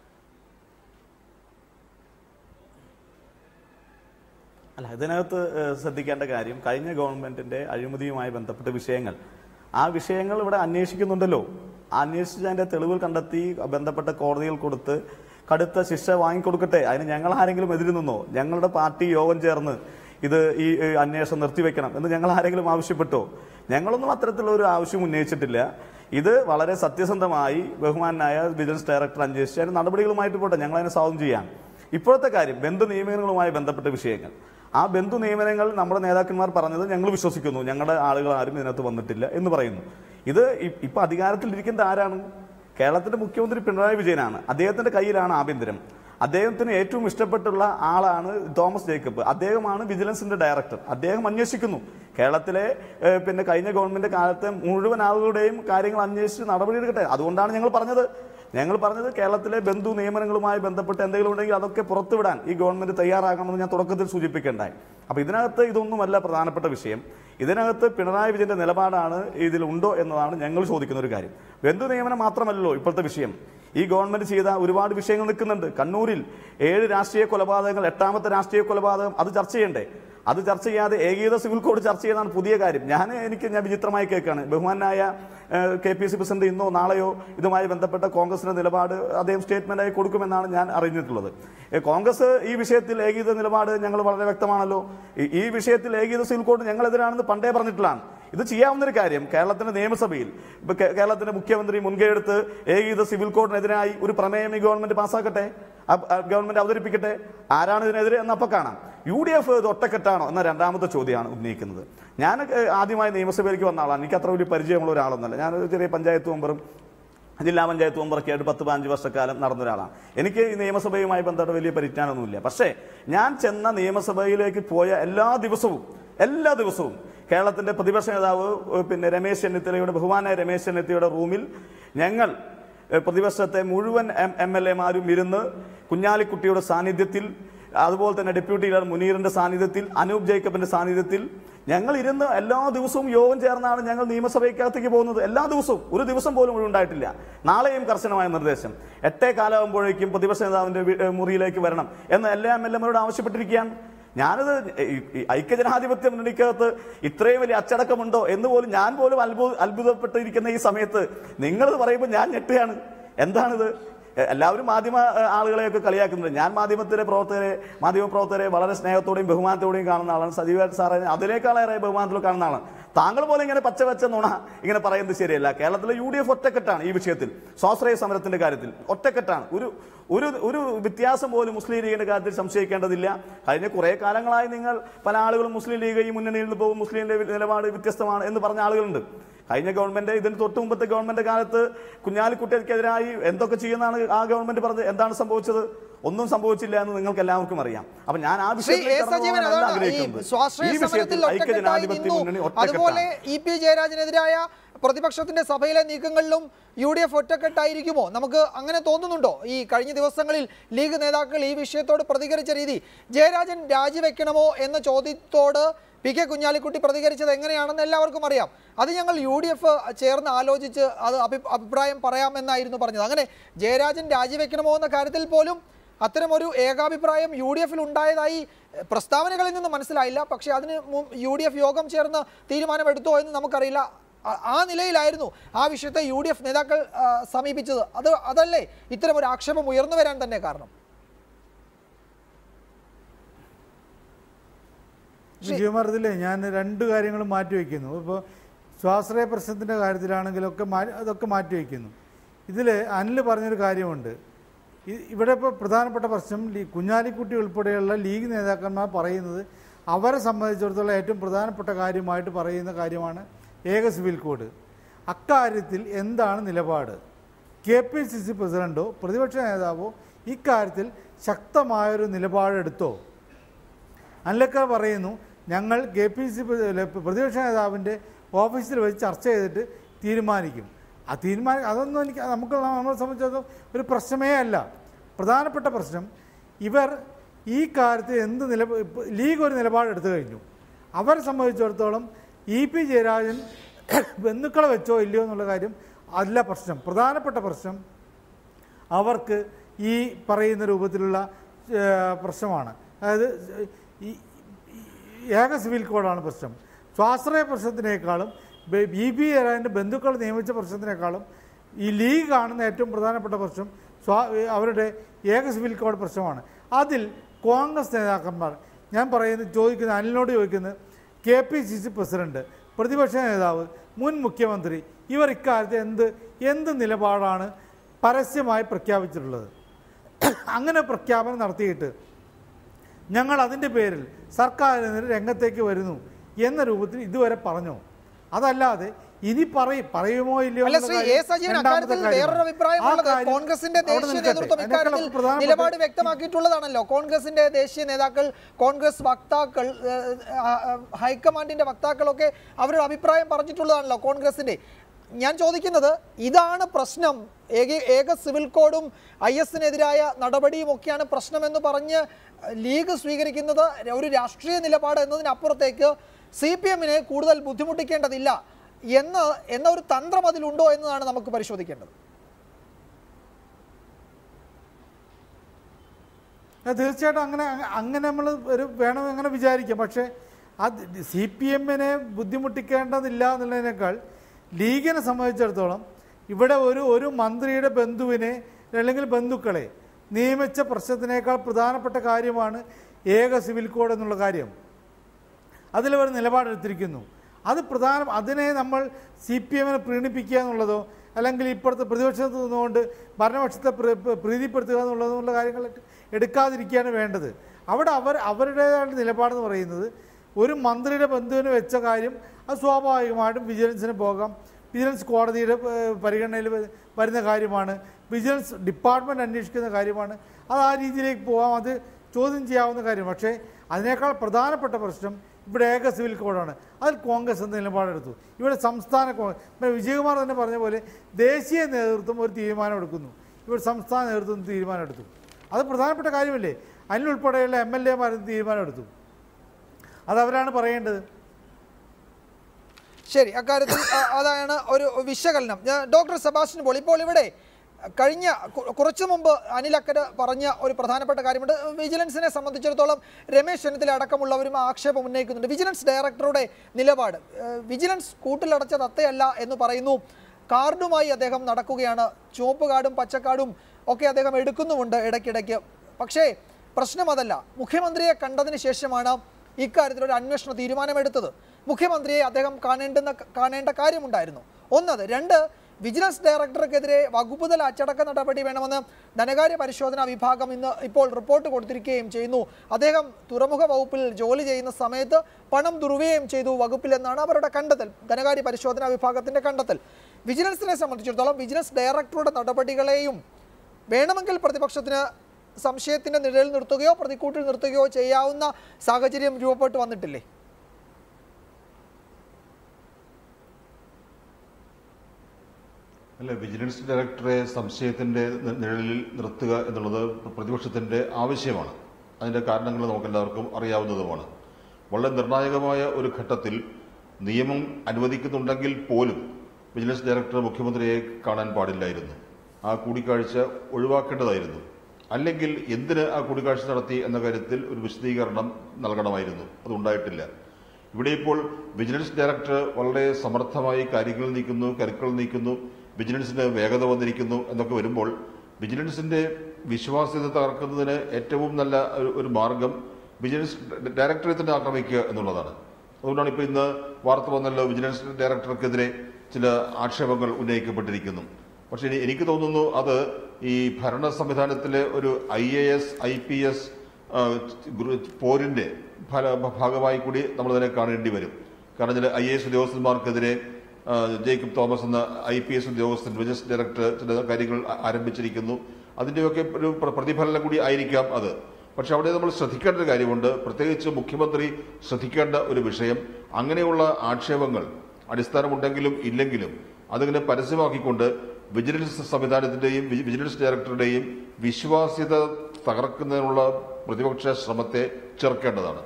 അല്ല ഇതിനകത്ത് ഏഹ്, ശ്രദ്ധിക്കേണ്ട കാര്യം കഴിഞ്ഞ ഗവൺമെന്റിന്റെ അഴിമതിയുമായി ബന്ധപ്പെട്ട വിഷയങ്ങൾ ആ വിഷയങ്ങൾ ഇവിടെ അന്വേഷിക്കുന്നുണ്ടല്ലോ ആ അന്വേഷിച്ചതിന്റെ തെളിവുകൾ കണ്ടെത്തി ബന്ധപ്പെട്ട കോടതികൾ കൊടുത്ത് കടുത്ത ശിക്ഷ വാങ്ങിക്കൊടുക്കട്ടെ അതിന് ഞങ്ങൾ ആരെങ്കിലും എതിര് നിന്നോ ഞങ്ങളുടെ പാർട്ടി യോഗം ചേർന്ന് ഇത് ഈ ഏഹ്, അന്വേഷണം നിർത്തിവെക്കണം എന്ന് ഞങ്ങൾ ആരെങ്കിലും ആവശ്യപ്പെട്ടോ ഞങ്ങളൊന്നും അത്തരത്തിലുള്ള ഒരു ആവശ്യം ഉന്നയിച്ചിട്ടില്ല ഇത് വളരെ സത്യസന്ധമായി ബഹുമാനായ വിജിലൻസ് ഡയറക്ടർ അന്വേഷിച്ച് അതിന് നടപടികളുമായിട്ട് പോട്ടെ ഞങ്ങൾ അതിനെ സ്വാഗതം ചെയ്യാം ഇപ്പോഴത്തെ കാര്യം ബന്ധു നിയമനങ്ങളുമായി ബന്ധപ്പെട്ട വിഷയങ്ങൾ ആ ബന്ധു നിയമനങ്ങൾ നമ്മുടെ നേതാക്കന്മാർ പറഞ്ഞത് ഞങ്ങൾ വിശ്വസിക്കുന്നു ഞങ്ങളുടെ ആളുകൾ ആരും ഇതിനകത്ത് വന്നിട്ടില്ല എന്ന് പറയുന്നു ഇത് ഇ- ഇപ്പൊ അധികാരത്തിലിരിക്കുന്നത് ആരാണ് കേരളത്തിന്റെ മുഖ്യമന്ത്രി പിണറായി വിജയനാണ് അദ്ദേഹത്തിന്റെ കയ്യിലാണ് ആഭ്യന്തരം അദ്ദേഹത്തിന് ഏറ്റവും ഇഷ്ടപ്പെട്ടുള്ള ആളാണ് തോമസ് ജേക്കബ് അദ്ദേഹമാണ് വിജിലൻസിന്റെ ഡയറക്ടർ അദ്ദേഹം അന്വേഷിക്കുന്നു കേരളത്തിലെ ഏഹ്, പിന്നെ കഴിഞ്ഞ ഗവൺമെന്റ് കാലത്തെ മുഴുവൻ ആളുകളുടെയും കാര്യങ്ങൾ അന്വേഷിച്ച് നടപടിയെടുക്കട്ടെ അതുകൊണ്ടാണ് ഞങ്ങൾ പറഞ്ഞത് ഞങ്ങൾ പറഞ്ഞത് കേരളത്തിലെ ബന്ധു നിയമനങ്ങളുമായി ബന്ധപ്പെട്ട് എന്തെങ്കിലും ഉണ്ടെങ്കിൽ അതൊക്കെ പുറത്തുവിടാൻ ഈ ഗവൺമെന്റ് തയ്യാറാകണമെന്ന് ഞാൻ തുടക്കത്തിൽ സൂചിപ്പിക്കേണ്ടായി അപ്പൊ ഇതിനകത്ത് ഇതൊന്നുമല്ല പ്രധാനപ്പെട്ട വിഷയം ഇതിനകത്ത് പിണറായി വിജയന്റെ നിലപാടാണ് ഇതിൽ ഉണ്ടോ എന്നതാണ് ഞങ്ങൾ ചോദിക്കുന്ന ഒരു കാര്യം ബന്ധു നിയമനം മാത്രമല്ലല്ലോ ഇപ്പോഴത്തെ വിഷയം ഈ ഗവൺമെന്റ് ചെയ്ത ഒരുപാട് വിഷയങ്ങൾ നിൽക്കുന്നുണ്ട് കണ്ണൂരിൽ ഏഴ് രാഷ്ട്രീയ കൊലപാതകങ്ങൾ എട്ടാമത്തെ രാഷ്ട്രീയ കൊലപാതകം അത് ചർച്ച ചെയ്യണ്ടേ അത് ചർച്ച ചെയ്യാതെ ഏകീകൃത സിവിൽ കോഡ് ചർച്ച ചെയ്യുന്നതാണ് പുതിയ കാര്യം ഞാൻ എനിക്ക് ഞാൻ വിചിത്രമായി കേൾക്കാണ് ബഹുമാനായ കെ പി സി പ്രസിഡന്റ് ഇന്നോ നാളെയോ ഇതുമായി ബന്ധപ്പെട്ട കോൺഗ്രസിന്റെ നിലപാട് അദ്ദേഹം സ്റ്റേറ്റ്മെന്റായി കൊടുക്കുമെന്നാണ് ഞാൻ അറിഞ്ഞിട്ടുള്ളത് ഏ, കോൺഗ്രസ് ഈ വിഷയത്തിൽ ഏകീകൃത നിലപാട് ഞങ്ങൾ വളരെ വ്യക്തമാണല്ലോ ഈ- ഈ വിഷയത്തിൽ ഏകീകൃത സിവിൽ കോഡ് ഞങ്ങൾ എതിരാണെന്ന് പണ്ടേ പറഞ്ഞിട്ടുള്ളതാണ് ഇത് ചെയ്യാവുന്ന ഒരു കാര്യം കേരളത്തിന്റെ നിയമസഭയിൽ ഇപ്പൊ കേ- കേരളത്തിന്റെ മുഖ്യമന്ത്രി മുൻകൈയെടുത്ത് ഏകീകൃത സിവിൽ കോഡിനെതിരായി ഒരു പ്രമേയം ഈ ഗവൺമെന്റ് പാസ്സാക്കട്ടെ ആ- ആ ഗവൺമെന്റ് അവതരിപ്പിക്കട്ടെ ആരാണ് ഇതിനെതിരെ എന്ന് അപ്പൊ കാണാം യു ഡി എഫ് ഇത് ഒറ്റക്കെട്ടാണോ എന്ന രണ്ടാമത്തെ ചോദ്യമാണ് ഉന്നയിക്കുന്നത് ഞാൻ ഏഹ്, ആദ്യമായി നിയമസഭയിലേക്ക് വന്ന ആളാണ് എനിക്ക് അത്ര വലിയ പരിചയമുള്ള ഒരാളൊന്നല്ല ഞാൻ ഒരു ചെറിയ പഞ്ചായത്ത് മെമ്പറും ജില്ലാ പഞ്ചായത്ത് മെമ്പറൊക്കെ ആയിട്ട് പത്ത് പതിനഞ്ച് വർഷക്കാലം നടന്ന ഒരാളാണ് എനിക്ക് ഈ നിയമസഭയുമായി ബന്ധപ്പെട്ട വലിയ പരിജ്ഞാനമൊന്നുമില്ല പക്ഷേ ഞാൻ ചെന്ന നിയമസഭയിലേക്ക് പോയ എല്ലാ ദിവസവും എല്ലാ ദിവസവും കേരളത്തിന്റെ പ്രതിപക്ഷ നേതാവ് ഏഹ്, പിന്നെ രമേശ് ചെന്നിത്തലയുടെ ബഹുമാനായ രമേശ് ചെന്നിത്തലയുടെ റൂമിൽ ഞങ്ങൾ ഏഹ്, പ്രതിപക്ഷത്തെ മുഴുവൻ എം എം എൽ എമാരും ഇരുന്ന് കുഞ്ഞാലിക്കുട്ടിയുടെ സാന്നിധ്യത്തിൽ അതുപോലെ തന്നെ ഡെപ്യൂട്ടി ലീഡർ മുനീറിന്റെ സാന്നിധ്യത്തിൽ അനൂപ് ജേക്കബിന്റെ സാന്നിധ്യത്തിൽ ഞങ്ങൾ ഇരുന്ന് എല്ലാ ദിവസവും യോഗം ചേർന്നാണ് ഞങ്ങൾ നിയമസഭയ്ക്കകത്തേക്ക് പോകുന്നത് എല്ലാ ദിവസവും ഒരു ദിവസം പോലും ഒഴിവുണ്ടായിട്ടില്ല നാളെയും കർശനമായ നിർദ്ദേശം എട്ടേ കാലമാകുമ്പോഴേക്കും പ്രതിപക്ഷ നേതാവിന്റെ വീ- ഏഹ് മുറിയിലേക്ക് വരണം എന്ന് എല്ലാ എം എൽ എമാരോട് ആവശ്യപ്പെട്ടിരിക്കുകയാണ് ഞാനത് ഈ- ഈ ഐക്യജനാധിപത്യ മുന്നണിക്കകത്ത് ഇത്രയും വലിയ അച്ചടക്കമുണ്ടോ എന്ന് പോലും ഞാൻ പോലും അത്ഭുത അത്ഭുതപ്പെട്ടിരിക്കുന്ന ഈ സമയത്ത് നിങ്ങളിത് പറയുമ്പോൾ ഞാൻ ഞെട്ടുകയാണ് എന്താണിത് എ- എല്ലാവരും മാധ്യമ എ, ആളുകളെയൊക്കെ കളിയാക്കുന്നുണ്ട് ഞാൻ മാധ്യമത്തിലെ പ്രവർത്തകരെ മാധ്യമ പ്രവർത്തകരെ വളരെ സ്നേഹത്തോടെയും ബഹുമാനത്തോടെയും കാണുന്ന ആളാണ് സജീവ സാറെ അതിനേക്കാളേറെ ബഹുമാനത്തിൽ കാണുന്ന ആളാണ് താങ്കൾ പോലെ ഇങ്ങനെ പച്ച വെച്ച നുണ ഇങ്ങനെ പറയുന്നത് ശരിയല്ല കേരളത്തിലെ യു ഡി എഫ് ഒറ്റക്കെട്ടാണ് ഈ വിഷയത്തിൽ സ്വാശ്രയ സമരത്തിന്റെ കാര്യത്തിൽ ഒറ്റക്കെട്ടാണ് ഒരു ഒരു ഒരു വ്യത്യാസം പോലും മുസ്ലിം ലീഗിന്റെ കാര്യത്തിൽ സംശയിക്കേണ്ടതില്ല കഴിഞ്ഞ കുറെ കാലങ്ങളായി നിങ്ങൾ പല ആളുകളും മുസ്ലിം ലീഗ് ഈ മുന്നണിയിൽ നിന്ന് പോകും മുസ്ലിം ലീഗ് നിലപാട് വ്യത്യസ്തമാണ് എന്ന് പറഞ്ഞ ആളുകളുണ്ട് കഴിഞ്ഞ ഗവൺമെന്റ് ഇതിന് തൊട്ട് മുമ്പത്തെ ഗവൺമെന്റ് കാലത്ത് കുഞ്ഞാലിക്കുട്ടിക്കെതിരായി എന്തൊക്കെ ചെയ്യുന്നതാണ് ആ ഗവൺമെന്റ് പറഞ്ഞത് എന്താണ് സംഭവിച്ചത് ഒന്നും സംഭവിച്ചില്ല എന്ന് നിങ്ങൾക്ക് എല്ലാവർക്കും അറിയാം അപ്പൊ ഞാൻ ആ ശ്രീ എ വിഷയത്തിലേക്ക് സജീവൻ കടന്നു പോകാനല്ല അതാണ് ഈ ആഗ്രഹിക്കുന്നത്. സ്വാശ്രയ ഈ സമരത്തിൽ വിഷയത്തിൽ ഒറ്റക്കെട്ടായി ഐക്യജനാധിപത്യ നിന്നു മുന്നണി അതുപോലെ ഒറ്റക്കെട്ടാണ് ഇ പി ജയരാജനെതിരായ പ്രതിപക്ഷത്തിന്റെ സഭയിലെ നീക്കങ്ങളിലും യു ഡി എഫ് ഒറ്റക്കെട്ടായിരിക്കുമോ നമുക്ക് അങ്ങനെ തോന്നുന്നുണ്ടോ ഈ കഴിഞ്ഞ ദിവസങ്ങളിൽ ലീഗ് നേതാക്കൾ ഈ വിഷയത്തോട് പ്രതികരിച്ച രീതി ജയരാജൻ രാജിവെക്കണമോ എന്ന ചോദ്യത്തോട് പി കെ കുഞ്ഞാലിക്കുട്ടി പ്രതികരിച്ചത് എങ്ങനെയാണെന്ന് എല്ലാവർക്കും അറിയാം അത് ഞങ്ങൾ യു ഡി എഫ് ചേർന്ന് ആലോചിച്ച് അത് അഭി അഭിപ്രായം പറയാമെന്നായിരുന്നു പറഞ്ഞത് അങ്ങനെ ജയരാജൻ രാജിവെക്കണമോ എന്ന കാര്യത്തിൽ പോലും അത്തരമൊരു ഏകാഭിപ്രായം യു ഡി എഫിൽ ഉണ്ടായതായി എഹ്, പ്രസ്താവനകളിൽ നിന്ന് മനസ്സിലായില്ല പക്ഷേ അതിന് മും- യു ഡി എഫ് യോഗം ചേർന്ന് തീരുമാനമെടുത്തോ എന്ന് നമുക്കറിയില്ല ആ- ആ നിലയിലായിരുന്നു ആ വിഷയത്തെ യു ഡി എഫ് നേതാക്കൾ ആ, സമീപിച്ചത് അത് അതല്ലേ ഇത്തരം ഒരു ആക്ഷേപം ഉയർന്നു വരാൻ തന്നെ കാരണം വിജയകുമാർ ഇതിലെ ഞാൻ രണ്ട് കാര്യങ്ങളും മാറ്റി വയ്ക്കുന്നു ഇപ്പോൾ സ്വാശ്രയ പ്രശ്നത്തിൻ്റെ കാര്യത്തിലാണെങ്കിലൊക്കെ മാ അതൊക്കെ മാറ്റി വയ്ക്കുന്നു ഇതിൽ അനിൽ പറഞ്ഞൊരു കാര്യമുണ്ട് ഇ- ഇവിടെ ഇപ്പോൾ പ്രധാനപ്പെട്ട പ്രശ്നം ലീ- കുഞ്ഞാലിക്കുട്ടി ഉൾപ്പെടെയുള്ള ലീഗ് നേതാക്കന്മാർ പറയുന്നത് അവരെ സംബന്ധിച്ചിടത്തോളം ഏറ്റവും പ്രധാനപ്പെട്ട കാര്യമായിട്ട് പറയുന്ന കാര്യമാണ് ഏക സിവിൽ കോഡ് അക്കാര്യത്തിൽ എന്താണ് നിലപാട് കെ പി സി സി പ്രസിഡൻറ്റോ പ്രതിപക്ഷ നേതാവോ ഇക്കാര്യത്തിൽ ശക്തമായൊരു നിലപാടെടുത്തോ അല്ലക്കർ പറയുന്നു ഞങ്ങൾ കെ പി സി പ്രതിപക്ഷ നേതാവിൻ്റെ ഓഫീസിൽ വെച്ച് ചർച്ച ചെയ്തിട്ട് തീരുമാനിക്കും ആ തീരുമാനം അതൊന്നും എനിക്ക് നമുക്ക് നമ്മളെ സംബന്ധിച്ചിടത്തോളം ഒരു പ്രശ്നമേ അല്ല പ്രധാനപ്പെട്ട പ്രശ്നം ഇവർ ഈ കാര്യത്തിൽ എന്ത് നില ഇപ്പ- ലീഗ് ഒരു നിലപാടെടുത്തു കഴിഞ്ഞു അവരെ സംബന്ധിച്ചിടത്തോളം ഇ പി ജയരാജൻ ബന്ധുക്കളെ വെച്ചോ ഇല്ലയോ എന്നുള്ള കാര്യം അല്ല പ്രശ്നം പ്രധാനപ്പെട്ട പ്രശ്നം അവർക്ക് ഈ പറയുന്ന രൂപത്തിലുള്ള ഏഹ്, പ്രശ്നമാണ് അതായത് ഈ ഈ ഏക സിവിൽ കോഡാണ് പ്രശ്നം സ്വാശ്രയ പ്രശ്നത്തിനേക്കാളും ബി ബി ജയരാജൻ്റെ ബന്ധുക്കൾ നിയമിച്ച പ്രശ്നത്തിനേക്കാളും ഈ ലീഗ് കാണുന്ന ഏറ്റവും പ്രധാനപ്പെട്ട പ്രശ്നം സ്വാ അവരുടെ ഏക സിവിൽ കോഡ് പ്രശ്നമാണ് അതിൽ കോൺഗ്രസ് നേതാക്കന്മാർ ഞാൻ പറയുന്നത് ചോദിക്കുന്ന അനിലിനോട് ചോദിക്കുന്നത് K P C C president പ്രതിപക്ഷ നേതാവ് മുൻ മുഖ്യമന്ത്രി ഇവർ ഇക്കാര്യത്തിൽ എന്ത് എന്ത് നിലപാടാണ് പരസ്യമായി പ്രഖ്യാപിച്ചിട്ടുള്ളത് അങ്ങനെ പ്രഖ്യാപനം നടത്തിയിട്ട് ഞങ്ങൾ അതിൻ്റെ പേരിൽ സർക്കാരിനെതിരെ രംഗത്തേക്ക് വരുന്നു എന്ന രൂപത്തിൽ ഇതുവരെ പറഞ്ഞു അതല്ലാതെ ഇനി പറയും പറയുമോ ഇല്ലയോ അല്ല എന്നുള്ള ശ്രീ എ കാര്യം സജീവൻ രണ്ടാമത്തെ അക്കാര്യത്തിൽ കാര്യമാണ്. വേറൊരു അഭിപ്രായം ആ ഉള്ളത് കാര്യം കോൺഗ്രസിന്റെ അവിടെ ദേശീയ നിൽക്കട്ടെ. നേതൃത്വം അതിനേക്കാൾ ഇക്കാര്യത്തിൽ പ്രധാനപ്പെട്ട നിലപാട് വ്യക്തമാക്കിയിട്ടുള്ളതാണല്ലോ കോൺഗ്രസിന്റെ ദേശീയ നേതാക്കൾ കോൺഗ്രസ് വക്താക്കൾ ഏഹ്, ആ, ആ, ഹൈക്കമാൻഡിന്റെ വക്താക്കളൊക്കെ അവരുടെ അഭിപ്രായം പറഞ്ഞിട്ടുള്ളതാണല്ലോ കോൺഗ്രസിന്റെ ഞാൻ ചോദിക്കുന്നത് ഇതാണ് പ്രശ്നം ഏക ഏക സിവിൽ കോഡും ഐ എസിനെതിരായ നടപടിയും ഒക്കെയാണ് പ്രശ്നമെന്ന് പറഞ്ഞ് ലീഗ് സ്വീകരിക്കുന്നത് ഒരു രാഷ്ട്രീയ നിലപാട് എന്നതിനപ്പുറത്തേക്ക് സി പി എമ്മിനെ കൂടുതൽ ബുദ്ധിമുട്ടിക്കേണ്ടതില്ല എന്ന് എന്ന ഒരു തന്ത്രം അതിലുണ്ടോ എന്നതാണ് നമുക്ക് പരിശോധിക്കേണ്ടത് അത് തീർച്ചയായിട്ടും അങ്ങനെ അങ്ങനെ നമ്മൾ ഒരു വേണം അങ്ങനെ വിചാരിക്കാം പക്ഷേ അത് സി പി എമ്മിനെ ബുദ്ധിമുട്ടിക്കേണ്ടതില്ല എന്നുള്ളതിനേക്കാൾ ലീഗിനെ സംബന്ധിച്ചിടത്തോളം ഇവിടെ ഒരു ഒരു മന്ത്രിയുടെ ബന്ധുവിനെ അല്ലെങ്കിൽ ബന്ധുക്കളെ നിയമിച്ച പ്രശ്നത്തിനേക്കാൾ പ്രധാനപ്പെട്ട കാര്യമാണ് ഏക സിവിൽ കോഡ് എന്നുള്ള കാര്യം അതിലവർ നിലപാടെടുത്തിരിക്കുന്നു അത് പ്രധാനം അതിനെ നമ്മൾ സി പി എമ്മിനെ പ്രീണിപ്പിക്കുക എന്നുള്ളതോ അല്ലെങ്കിൽ ഇപ്പോഴത്തെ പ്രതിപക്ഷത്ത് നിന്നുകൊണ്ട് ഭരണപക്ഷത്തെ പ്ര- പ്ര- പ്രീതിപ്പെടുത്തുക എന്നുള്ളതുള്ള കാര്യങ്ങൾ എടുക്കാതിരിക്കുകയാണ് വേണ്ടത് അവിടെ അവർ അവരുടേതായ നിലപാടെന്ന് പറയുന്നത് ഒരു മന്ത്രിയുടെ ബന്ധുവിന് വെച്ച കാര്യം അത് സ്വാഭാവികമായിട്ടും വിജിലൻസിന് പോകാം വിജിലൻസ് കോടതിയുടെ ഏഹ്, പരിഗണനയിൽ വ- വരുന്ന കാര്യമാണ് വിജിലൻസ് ഡിപ്പാർട്ട്മെൻറ്റ് അന്വേഷിക്കുന്ന കാര്യമാണ് അത് ആ രീതിയിലേക്ക് പോകാം അത് ചോദ്യം ചെയ്യാവുന്ന കാര്യം പക്ഷേ അതിനേക്കാൾ പ്രധാനപ്പെട്ട പ്രശ്നം ഇവിടെ ഏക സിവിൽ കോഡാണ് അതിൽ കോൺഗ്രസ് എന്ന നിലപാടെടുത്തു ഇവിടെ സംസ്ഥാന കോൺഗ്രസ് ഇപ്പോൾ വിജയകുമാർ തന്നെ പറഞ്ഞ പോലെ ദേശീയ നേതൃത്വം ഒരു തീരുമാനം എടുക്കുന്നു ഇവിടെ സംസ്ഥാന നേതൃത്വം തീരുമാനം എടുത്തു അത് പ്രധാനപ്പെട്ട കാര്യമല്ലേ അതിലുൾപ്പെടെയുള്ള എം എൽ എമാർ തീരുമാനം എടുത്തു അതവരാണ് പറയേണ്ടത് ശരി അക്കാര്യത്തിൽ ആ, അതാണ് ഒരു വിശകലനം ഞാൻ ഡോക്ടർ സെബാസ്റ്റ്യൻ പോൾ ഇപ്പോൾ ഇവിടെ കഴിഞ്ഞ കു- കുറച്ചു മുമ്പ് അനിൽ അക്കര പറഞ്ഞ ഒരു പ്രധാനപ്പെട്ട കാര്യമുണ്ട് വിജിലൻസിനെ സംബന്ധിച്ചിടത്തോളം രമേശ് ചെന്നിത്തല അടക്കമുള്ളവരും ആ ആക്ഷേപം ഉന്നയിക്കുന്നുണ്ട് വിജിലൻസ് ഡയറക്ടറുടെ നിലപാട് ഏഹ്, വിജിലൻസ് കൂട്ടിലടച്ച തത്തയല്ല എന്ന് പറയുന്നു കാർഡുമായി അദ്ദേഹം നടക്കുകയാണ് ചുവപ്പ് കാർഡും പച്ചക്കാർഡും ഒക്കെ അദ്ദേഹം എടുക്കുന്നുമുണ്ട് ഇടയ്ക്കിടയ്ക്ക് പക്ഷേ പ്രശ്നം അതല്ല മുഖ്യമന്ത്രിയെ കണ്ടതിന് ശേഷമാണ് ഇക്കാര്യത്തിൽ ഒരു അന്വേഷണ തീരുമാനമെടുത്തത് മുഖ്യമന്ത്രിയെ അദ്ദേഹം കാണേണ്ടുന്ന കാണേണ്ട കാര്യമുണ്ടായിരുന്നു ഒന്നത് രണ്ട് വിജിലൻസ് ഡയറക്ടർക്കെതിരെ വകുപ്പുതല അച്ചടക്ക നടപടി വേണമെന്ന് ധനകാര്യ പരിശോധനാ വിഭാഗം ഇന്ന് ഇപ്പോൾ റിപ്പോർട്ട് കൊടുത്തിരിക്കുകയും ചെയ്യുന്നു അദ്ദേഹം തുറമുഖ വകുപ്പിൽ ജോലി ചെയ്യുന്ന സമയത്ത് പണം ദുർവ്യയം ചെയ്തു വകുപ്പിൽ എന്നാണ് അവരുടെ കണ്ടെത്തൽ ധനകാര്യ പരിശോധനാ വിഭാഗത്തിന്റെ കണ്ടെത്തൽ വിജിലൻസിനെ സംബന്ധിച്ചിടത്തോളം വിജിലൻസ് ഡയറക്ടറുടെ നടപടികളെയും വേണമെങ്കിൽ പ്രതിപക്ഷത്തിന് സംശയത്തിന്റെ നിഴലിൽ നിർത്തുകയോ പ്രതിക്കൂട്ടിൽ നിർത്തുകയോ ചെയ്യാവുന്ന സാഹചര്യം രൂപപ്പെട്ടു വന്നിട്ടില്ലേ അല്ല വിജിലൻസ് ഡയറക്ടറെ സംശയത്തിന്റെ നി- നിഴലിൽ നിർത്തുക എന്നുള്ളത് പ്രതിപക്ഷത്തിന്റെ ആവശ്യമാണ് അതിന്റെ കാരണങ്ങൾ നമുക്കെല്ലാവർക്കും അറിയാവുന്നതുമാണ് വളരെ നിർണായകമായ ഒരു ഘട്ടത്തിൽ നിയമം അനുവദിക്കുന്നുണ്ടെങ്കിൽ പോലും വിജിലൻസ് ഡയറക്ടർ മുഖ്യമന്ത്രിയെ കാണാൻ പാടില്ലായിരുന്നു ആ കൂടിക്കാഴ്ച ഒഴിവാക്കേണ്ടതായിരുന്നു അല്ലെങ്കിൽ എന്തിന് ആ കൂടിക്കാഴ്ച നടത്തി എന്ന കാര്യത്തിൽ ഒരു വിശദീകരണം നൽകണമായിരുന്നു അതുണ്ടായിട്ടില്ല ഇവിടെ ഇപ്പോൾ വിജിലൻസ് ഡയറക്ടർ വളരെ സമർത്ഥമായി കാര്യങ്ങൾ നീക്കുന്നു കരുക്കൾ നീക്കുന്നു വിജിലൻസിന് വേഗത വന്നിരിക്കുന്നു എന്നൊക്കെ വരുമ്പോൾ വിജിലൻസിന്റെ വിശ്വാസ്യത തകർക്കുന്നതിന് ഏറ്റവും നല്ല ഒരു- ഒരു മാർഗം വിജിലൻസ് ഡയറക്ടറെ തന്നെ ആക്രമിക്കുക എന്നുള്ളതാണ് അതുകൊണ്ടാണ് ഇപ്പോൾ ഇന്ന് വാർത്ത വന്നല്ലോ വിജിലൻസ് ഡയറക്ടർക്കെതിരെ ചില ആക്ഷേപങ്ങൾ ഉന്നയിക്കപ്പെട്ടിരിക്കുന്നു പക്ഷേ ഇനി- എനിക്ക് തോന്നുന്നു അത് ഈ ഭരണ സംവിധാനത്തിലെ ഒരു I A S I P S പോരിന്റെ ഫല- ഭാഗമായി കൂടി നമ്മൾ അതിനെ കാണേണ്ടി വരും കാരണം ചില ഐ എ എസ് ഉദ്യോഗസ്ഥന്മാർക്കെതിരെ ആ, ജേക്കബ് തോമസ് എന്ന ഐ പി എസ് ഉദ്യോഗസ്ഥൻ വിജിലൻസ് ഡയറക്ടർ ചില കാര്യങ്ങൾ ആ- ആരംഭിച്ചിരിക്കുന്നു അതിന്റെയൊക്കെ ഒരു പ്ര- പ്രതിഫലനം കൂടി ആയിരിക്കാം അത് പക്ഷെ അവിടെ നമ്മൾ ശ്രദ്ധിക്കേണ്ട ഒരു കാര്യമുണ്ട് പ്രത്യേകിച്ച് മുഖ്യമന്ത്രി ശ്രദ്ധിക്കേണ്ട ഒരു വിഷയം അങ്ങനെയുള്ള ആക്ഷേപങ്ങൾ അടിസ്ഥാനമുണ്ടെങ്കിലും ഇല്ലെങ്കിലും അതിങ്ങനെ പരസ്യമാക്കിക്കൊണ്ട് വിജിലൻസ് സംവിധാനത്തിന്റെയും വി- വിജിലൻസ് ഡയറക്ടറുടെയും വിശ്വാസ്യത തകർക്കുന്നതിനുള്ള പ്രതിപക്ഷ ശ്രമത്തെ ചെറുക്കേണ്ടതാണ്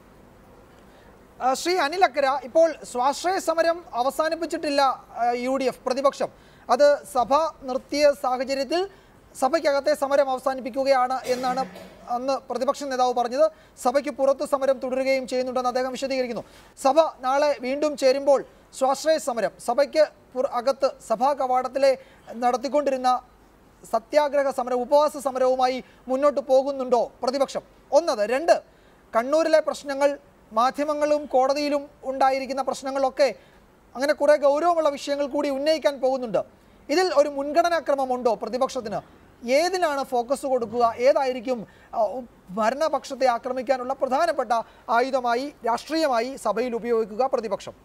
ആ, ശ്രീ അനിൽ അക്കര ഇപ്പോൾ സ്വാശ്രയ സമരം അവസാനിപ്പിച്ചിട്ടില്ല ആ, യു ഡി എഫ് പ്രതിപക്ഷം അത് സഭ നിർത്തിയ സാഹചര്യത്തിൽ സഭയ്ക്കകത്തെ സമരം അവസാനിപ്പിക്കുകയാണ് എന്നാണ് അന്ന് പ്രതിപക്ഷ നേതാവ് പറഞ്ഞത് സഭയ്ക്ക് പുറത്ത് സമരം തുടരുകയും ചെയ്യുന്നുണ്ടെന്ന് അദ്ദേഹം വിശദീകരിക്കുന്നു സഭ നാളെ വീണ്ടും ചേരുമ്പോൾ സ്വാശ്രയ സമരം സഭയ്ക്ക് പുറ- അകത്ത് സഭാ കവാടത്തിലെ നടത്തിക്കൊണ്ടിരുന്ന സത്യാഗ്രഹ സമരം ഉപവാസ സമരവുമായി മുന്നോട്ട് പോകുന്നുണ്ടോ പ്രതിപക്ഷം ഒന്നത് രണ്ട് കണ്ണൂരിലെ പ്രശ്നങ്ങൾ മാധ്യമങ്ങളും കോടതിയിലും ഉണ്ടായിരിക്കുന്ന പ്രശ്നങ്ങളൊക്കെ അങ്ങനെ കുറേ ഗൗരവമുള്ള വിഷയങ്ങൾ കൂടി ഉന്നയിക്കാൻ പോകുന്നുണ്ട് ഇതിൽ ഒരു മുൻഗണനാക്രമമുണ്ടോ പ്രതിപക്ഷത്തിന് ഏതിനാണ് ഫോക്കസ് കൊടുക്കുക ഏതായിരിക്കും ആ, ഭരണപക്ഷത്തെ ആക്രമിക്കാനുള്ള പ്രധാനപ്പെട്ട ആയുധമായി രാഷ്ട്രീയമായി സഭയിൽ ഉപയോഗിക്കുക പ്രതിപക്ഷം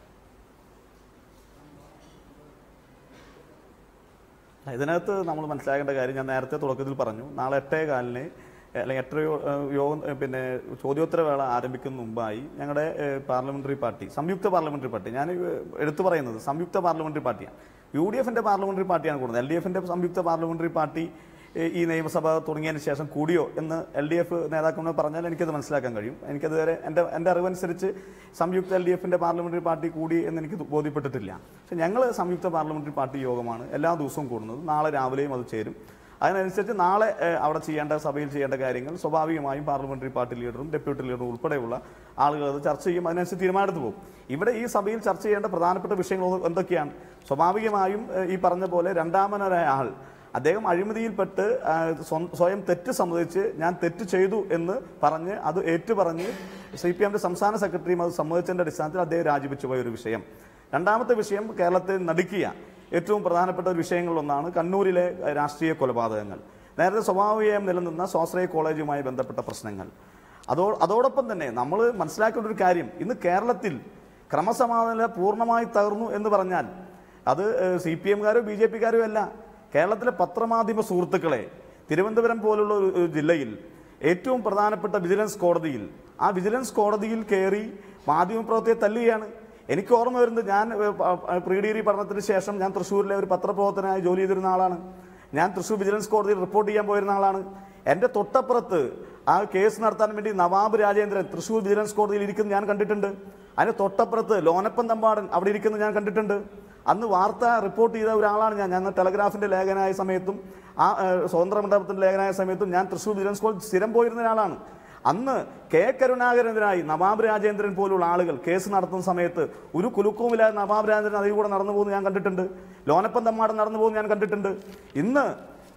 ഇതിനകത്ത് നമ്മൾ മനസ്സിലാക്കേണ്ട കാര്യം ഞാൻ നേരത്തെ തുടക്കത്തിൽ പറഞ്ഞു നാളെ എട്ടേ കാലിന് അല്ലെങ്കിൽ എട്ടര യോ- ഏഹ് യോഗം ഏഹ് പിന്നെ ചോദ്യോത്തരവേള ആരംഭിക്കുന്ന മുമ്പായി ഞങ്ങളുടെ ഏഹ് പാർലമെന്ററി പാർട്ടി സംയുക്ത പാർലമെന്ററി പാർട്ടി ഞാൻ ഏഹ് എടുത്തു പറയുന്നത് സംയുക്ത പാർലമെന്ററി പാർട്ടിയാണ് യു ഡി എഫിന്റെ പാർലമെന്ററി പാർട്ടിയാണ് കൂടുന്നത് എൽ ഡി എഫിന്റെ സംയുക്ത പാർലമെന്ററി പാർട്ടി ഏഹ് ഈ നിയമസഭ തുടങ്ങിയതിന് ശേഷം കൂടിയോ എന്ന് എൽ ഡി എഫ് നേതാക്കളോട് പറഞ്ഞാൽ എനിക്കത് മനസ്സിലാക്കാൻ കഴിയും എനിക്കതുവരെ എൻ്റെ എൻ്റെ അറിവനുസരിച്ച് സംയുക്ത എൽ ഡി എഫിൻ്റെ പാർലമെന്ററി പാർട്ടി കൂടി എന്ന് എനിക്ക് ബോധ്യപ്പെട്ടിട്ടില്ല പക്ഷെ ഞങ്ങൾ സംയുക്ത പാർലമെന്ററി പാർട്ടി യോഗമാണ് എല്ലാ ദിവസവും കൂടുന്നത് നാളെ രാവിലെയും അത് ചേരും അതിനനുസരിച്ച് നാളെ ഏഹ്, അവിടെ ചെയ്യേണ്ട സഭയിൽ ചെയ്യേണ്ട കാര്യങ്ങൾ സ്വാഭാവികമായും പാർലമെന്ററി പാർട്ടി ലീഡറും ഡെപ്യൂട്ടി ലീഡറും ഉൾപ്പെടെയുള്ള ആളുകൾ അത് ചർച്ച ചെയ്യും അതിനനുസരിച്ച് തീരുമാനമെടുത്ത് പോകും ഇവിടെ ഈ സഭയിൽ ചർച്ച ചെയ്യേണ്ട പ്രധാനപ്പെട്ട വിഷയങ്ങൾ എന്തൊക്കെയാണ് സ്വാഭാവികമായും ഏഹ്, ഈ പറഞ്ഞ പോലെ രണ്ടാമനായ ആൾ അദ്ദേഹം അഴിമതിയിൽപ്പെട്ട് ആ, സ്വ- സ്വയം തെറ്റ് സമ്മതിച്ച് ഞാൻ തെറ്റ് ചെയ്തു എന്ന് പറഞ്ഞ് അത് ഏറ്റുപറഞ്ഞ് സി പി എമ്മിന്റെ സംസ്ഥാന സെക്രട്ടറിയും അത് സമ്മതിച്ചതിന്റെ അടിസ്ഥാനത്തിൽ അദ്ദേഹം രാജിവെച്ചു പോയ ഒരു വിഷയം രണ്ടാമത്തെ വിഷയം കേരളത്തെ നടുക്കിയ ഏറ്റവും പ്രധാനപ്പെട്ട ഒരു വിഷയങ്ങളിലൊന്നാണ് കണ്ണൂരിലെ ഏഹ്, രാഷ്ട്രീയ കൊലപാതകങ്ങൾ നേരത്തെ സ്വാഭാവികമായും നിലനിന്ന സ്വാശ്രയ കോളേജുമായി ബന്ധപ്പെട്ട പ്രശ്നങ്ങൾ അതോ അതോടൊപ്പം തന്നെ നമ്മൾ മനസ്സിലാക്കേണ്ട ഒരു കാര്യം ഇന്ന് കേരളത്തിൽ ക്രമസമാധാന പൂർണ്ണമായി തകർന്നു എന്ന് പറഞ്ഞാൽ അത് സി പി എംകാരോ ബി ജെ പിക്കാരോ അല്ല കേരളത്തിലെ പത്രമാധ്യമ സുഹൃത്തുക്കളെ തിരുവനന്തപുരം പോലുള്ള ഒരു ഒരു ജില്ലയിൽ ഏറ്റവും പ്രധാനപ്പെട്ട വിജിലൻസ് കോടതിയിൽ ആ വിജിലൻസ് കോടതിയിൽ കയറി മാധ്യമപ്രവർത്തകരെ തല്ലുകയാണ് എനിക്ക് ഓർമ്മ വരുന്നത് ഞാൻ ഏഹ്, പ- പ- പ്രീ ഡിഗ്രി പഠനത്തിന് ശേഷം ഞാൻ തൃശ്ശൂരിലെ ഒരു പത്രപ്രവർത്തനായി ജോലി ചെയ്തിരുന്ന ആളാണ് ഞാൻ തൃശ്ശൂർ വിജിലൻസ് കോടതിയിൽ റിപ്പോർട്ട് ചെയ്യാൻ പോയിരുന്ന ആളാണ് എൻ്റെ തൊട്ടപ്പുറത്ത് ആ കേസ് നടത്താൻ വേണ്ടി നവാബ് രാജേന്ദ്രൻ തൃശ്ശൂർ വിജിലൻസ് കോടതിയിൽ ഇരിക്കുന്നത് ഞാൻ കണ്ടിട്ടുണ്ട് അതിന് തൊട്ടപ്പുറത്ത് ലോനപ്പൻ തമ്പാടൻ അവിടെ ഇരിക്കുന്നത് ഞാൻ കണ്ടിട്ടുണ്ട് അന്ന് വാർത്ത റിപ്പോർട്ട് ചെയ്ത ഒരാളാണ് ഞാൻ ഞാൻ ടെലഗ്രാഫിന്റെ ലേഖനായ സമയത്തും ആ ഏഹ്, സ്വതന്ത്ര മണ്ഡപത്തിന്റെ ലേഖനായ സമയത്തും ഞാൻ തൃശ്ശൂർ വിജിലൻസ് കോടതി സ്ഥിരം പോയിരുന്ന ഒരാളാണ് അന്ന് കെ കരുണാകരനെതിരായി നവാബ് രാജേന്ദ്രൻ പോലുള്ള ആളുകൾ കേസ് നടത്തുന്ന സമയത്ത് ഒരു കുലുക്കവുമില്ലാതെ നവാബ് രാജേന്ദ്രൻ അതിൽ കൂടെ നടന്നു പോകുന്നത് ഞാൻ കണ്ടിട്ടുണ്ട് ലോനപ്പൻ തമ്മാടൻ നടന്നു പോകുന്നത് ഞാൻ കണ്ടിട്ടുണ്ട് ഇന്ന്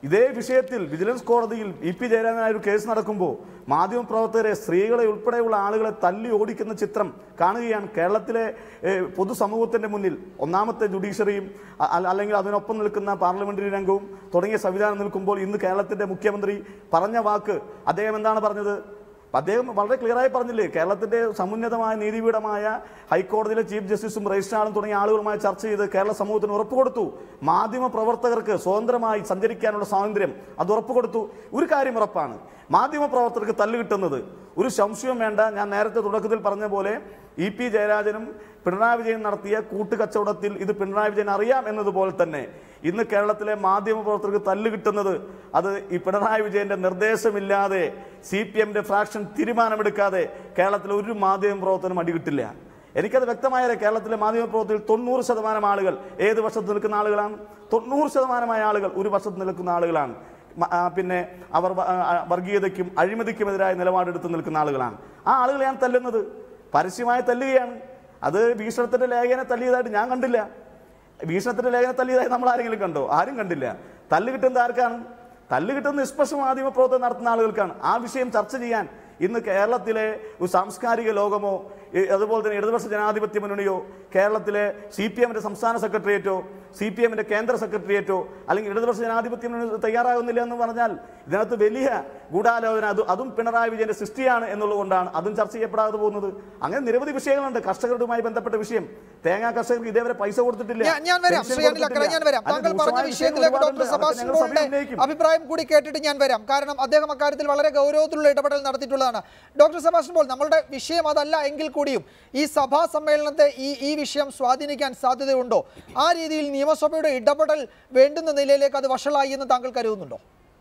ഇതേ വിഷയത്തിൽ വിജിലൻസ് കോടതിയിൽ ഇ പി ജയരാജനായ ഒരു കേസ് നടക്കുമ്പോൾ മാധ്യമപ്രവർത്തകരെ സ്ത്രീകളെ ഉൾപ്പെടെയുള്ള ആളുകളെ തല്ലി ഓടിക്കുന്ന ചിത്രം കാണുകയാണ് കേരളത്തിലെ ഏഹ്, പൊതുസമൂഹത്തിന്റെ മുന്നിൽ ഒന്നാമത്തെ ജുഡീഷ്യറിയും അ- അ- അല്ലെങ്കിൽ അതിനൊപ്പം നിൽക്കുന്ന പാർലമെന്ററി രംഗവും തുടങ്ങിയ സംവിധാനം നിൽക്കുമ്പോൾ ഇന്ന് കേരളത്തിന്റെ മുഖ്യമന്ത്രി പറഞ്ഞ വാക്ക് അദ്ദേഹം എന്താണ് പറഞ്ഞത് അദ്ദേഹം വളരെ ക്ലിയറായി പറഞ്ഞില്ലേ കേരളത്തിന്റെ സമുന്നതമായ നീതിപീഠമായ ഹൈക്കോടതിയിലെ ചീഫ് ജസ്റ്റിസും രജിസ്ട്രാറും തുടങ്ങിയ ആളുകളുമായി ചർച്ച ചെയ്ത് കേരള സമൂഹത്തിന് ഉറപ്പ് കൊടുത്തു മാധ്യമ പ്രവർത്തകർക്ക് സ്വതന്ത്രമായി സഞ്ചരിക്കാനുള്ള സ്വാതന്ത്ര്യം അത് ഉറപ്പ് കൊടുത്തു ഒരു കാര്യം ഉറപ്പാണ് മാധ്യമ പ്രവർത്തകർക്ക് തല്ല് കിട്ടുന്നത് ഒരു സംശയവും വേണ്ട ഞാൻ നേരത്തെ തുടക്കത്തിൽ പറഞ്ഞ പോലെ ഇ പി ജയരാജനും പിണറായി വിജയൻ നടത്തിയ കൂട്ടുകച്ചവടത്തിൽ ഇത് പിണറായി വിജയൻ അറിയാം എന്നതുപോലെ തന്നെ ഇന്ന് കേരളത്തിലെ മാധ്യമ പ്രവർത്തകർക്ക് തല്ല് കിട്ടുന്നത് അത് ഈ പിണറായി വിജയന്റെ നിർദ്ദേശമില്ലാതെ സി പി എമ്മിന്റെ ഫ്രാക്ഷൻ തീരുമാനമെടുക്കാതെ കേരളത്തിലെ ഒരു മാധ്യമ പ്രവർത്തനം അടി കിട്ടില്ല എനിക്കത് വ്യക്തമായ കേരളത്തിലെ മാധ്യമ പ്രവർത്തകർ തൊണ്ണൂറ് ശതമാനം ആളുകൾ ഏത് വർഷത്ത് നിൽക്കുന്ന ആളുകളാണ് തൊണ്ണൂറ് ശതമാനമായ ആളുകൾ ഒരു വർഷത്ത് നിൽക്കുന്ന ആളുകളാണ് മ- ആ, പിന്നെ അവർ വ- ആ, വർഗീയതയ്ക്കും അഴിമതിക്കുമെതിരായ നിലപാടെടുത്ത് നിൽക്കുന്ന ആളുകളാണ് ആ ആളുകളെയാണ് തല്ലുന്നത് പരസ്യമായി തല്ലുകയാണ് അത് ഭീഷണത്തിന്റെ ലേഖനെ തല്ലിയതായിട്ട് ഞാൻ കണ്ടില്ല ഭീഷണത്തിന്റെ ലേഖനം തല്ലിയതായി നമ്മൾ ആരെങ്കിലും കണ്ടോ ആരും കണ്ടില്ല തല്ല് കിട്ടുന്നത് ആർക്കാണ് തല്ല് കിട്ടുന്ന നിഷ്പക്ഷ മാധ്യമ പ്രവർത്തനം നടത്തുന്ന ആളുകൾക്കാണ് ആ വിഷയം ചർച്ച ചെയ്യാൻ ഇന്ന് കേരളത്തിലെ ഒരു സാംസ്കാരിക ലോകമോ ഈ അതുപോലെ തന്നെ ഇടതുപക്ഷ ജനാധിപത്യ മുന്നണിയോ കേരളത്തിലെ സി പി എമ്മിന്റെ സംസ്ഥാന സെക്രട്ടേറിയറ്റോ സി പി എമ്മിന്റെ കേന്ദ്ര സെക്രട്ടേറിയറ്റോ അല്ലെങ്കിൽ ഇടതുപക്ഷ ജനാധിപത്യ മുന്നണി തയ്യാറാകുന്നില്ല എന്ന് പറഞ്ഞാൽ ഇതിനകത്ത് വലിയ ഗൂഢാലോചന അത് അതും പിണറായി വിജയന്റെ സൃഷ്ടിയാണ് എന്നുള്ളതുകൊണ്ടാണ് അതും ചർച്ച ചെയ്യപ്പെടാതെ പോകുന്നത് അങ്ങനെ നിരവധി വിഷയങ്ങളുണ്ട് കർഷകരുമായി ബന്ധപ്പെട്ട വിഷയം തേങ്ങാ കർഷകർക്ക് ഇതേവരെ പൈസ കൊടുത്തിട്ടില്ല ഞാൻ- ഞാൻ വരാം പെൻഷൻ ശ്രീ അനിൽ അക്കര ഞാൻ വരാം കൊടുത്തിട്ടില്ല. താങ്കൾ പറഞ്ഞ അതിന് വിഷയത്തിലേക്ക് ഒരുപാടുണ്ട്. ഡോക്ടർ അതൊക്കെ സെബാസ്റ്റ്യൻ ഞങ്ങൾ സഭയിൽ പോളിന്റെ ഉന്നയിക്കും. അഭിപ്രായം കൂടി കേട്ടിട്ട് ഞാൻ വരാം കാരണം അദ്ദേഹം അക്കാര്യത്തിൽ വളരെ ഗൗരവത്തിലുള്ള ഇടപെടൽ നടത്തിയിട്ടുള്ളതാണ് ഡോക്ടർ സെബാസ്റ്റ്യൻ പോൾ നമ്മളുടെ വിഷയം അതല്ല എങ്കിൽ കൂടിയും ഈ സഭാ സമ്മേളനത്തെ ഈ ഈ വിഷയം സ്വാധീനിക്കാൻ സാധ്യതയുണ്ടോ ആ രീതിയിൽ നിയമസഭയുടെ ഇടപെടൽ വേണ്ടുന്ന നിലയിലേക്ക് അത് വഷളായി എന്ന് താങ്കൾ കരുതുന്നുണ്ടോ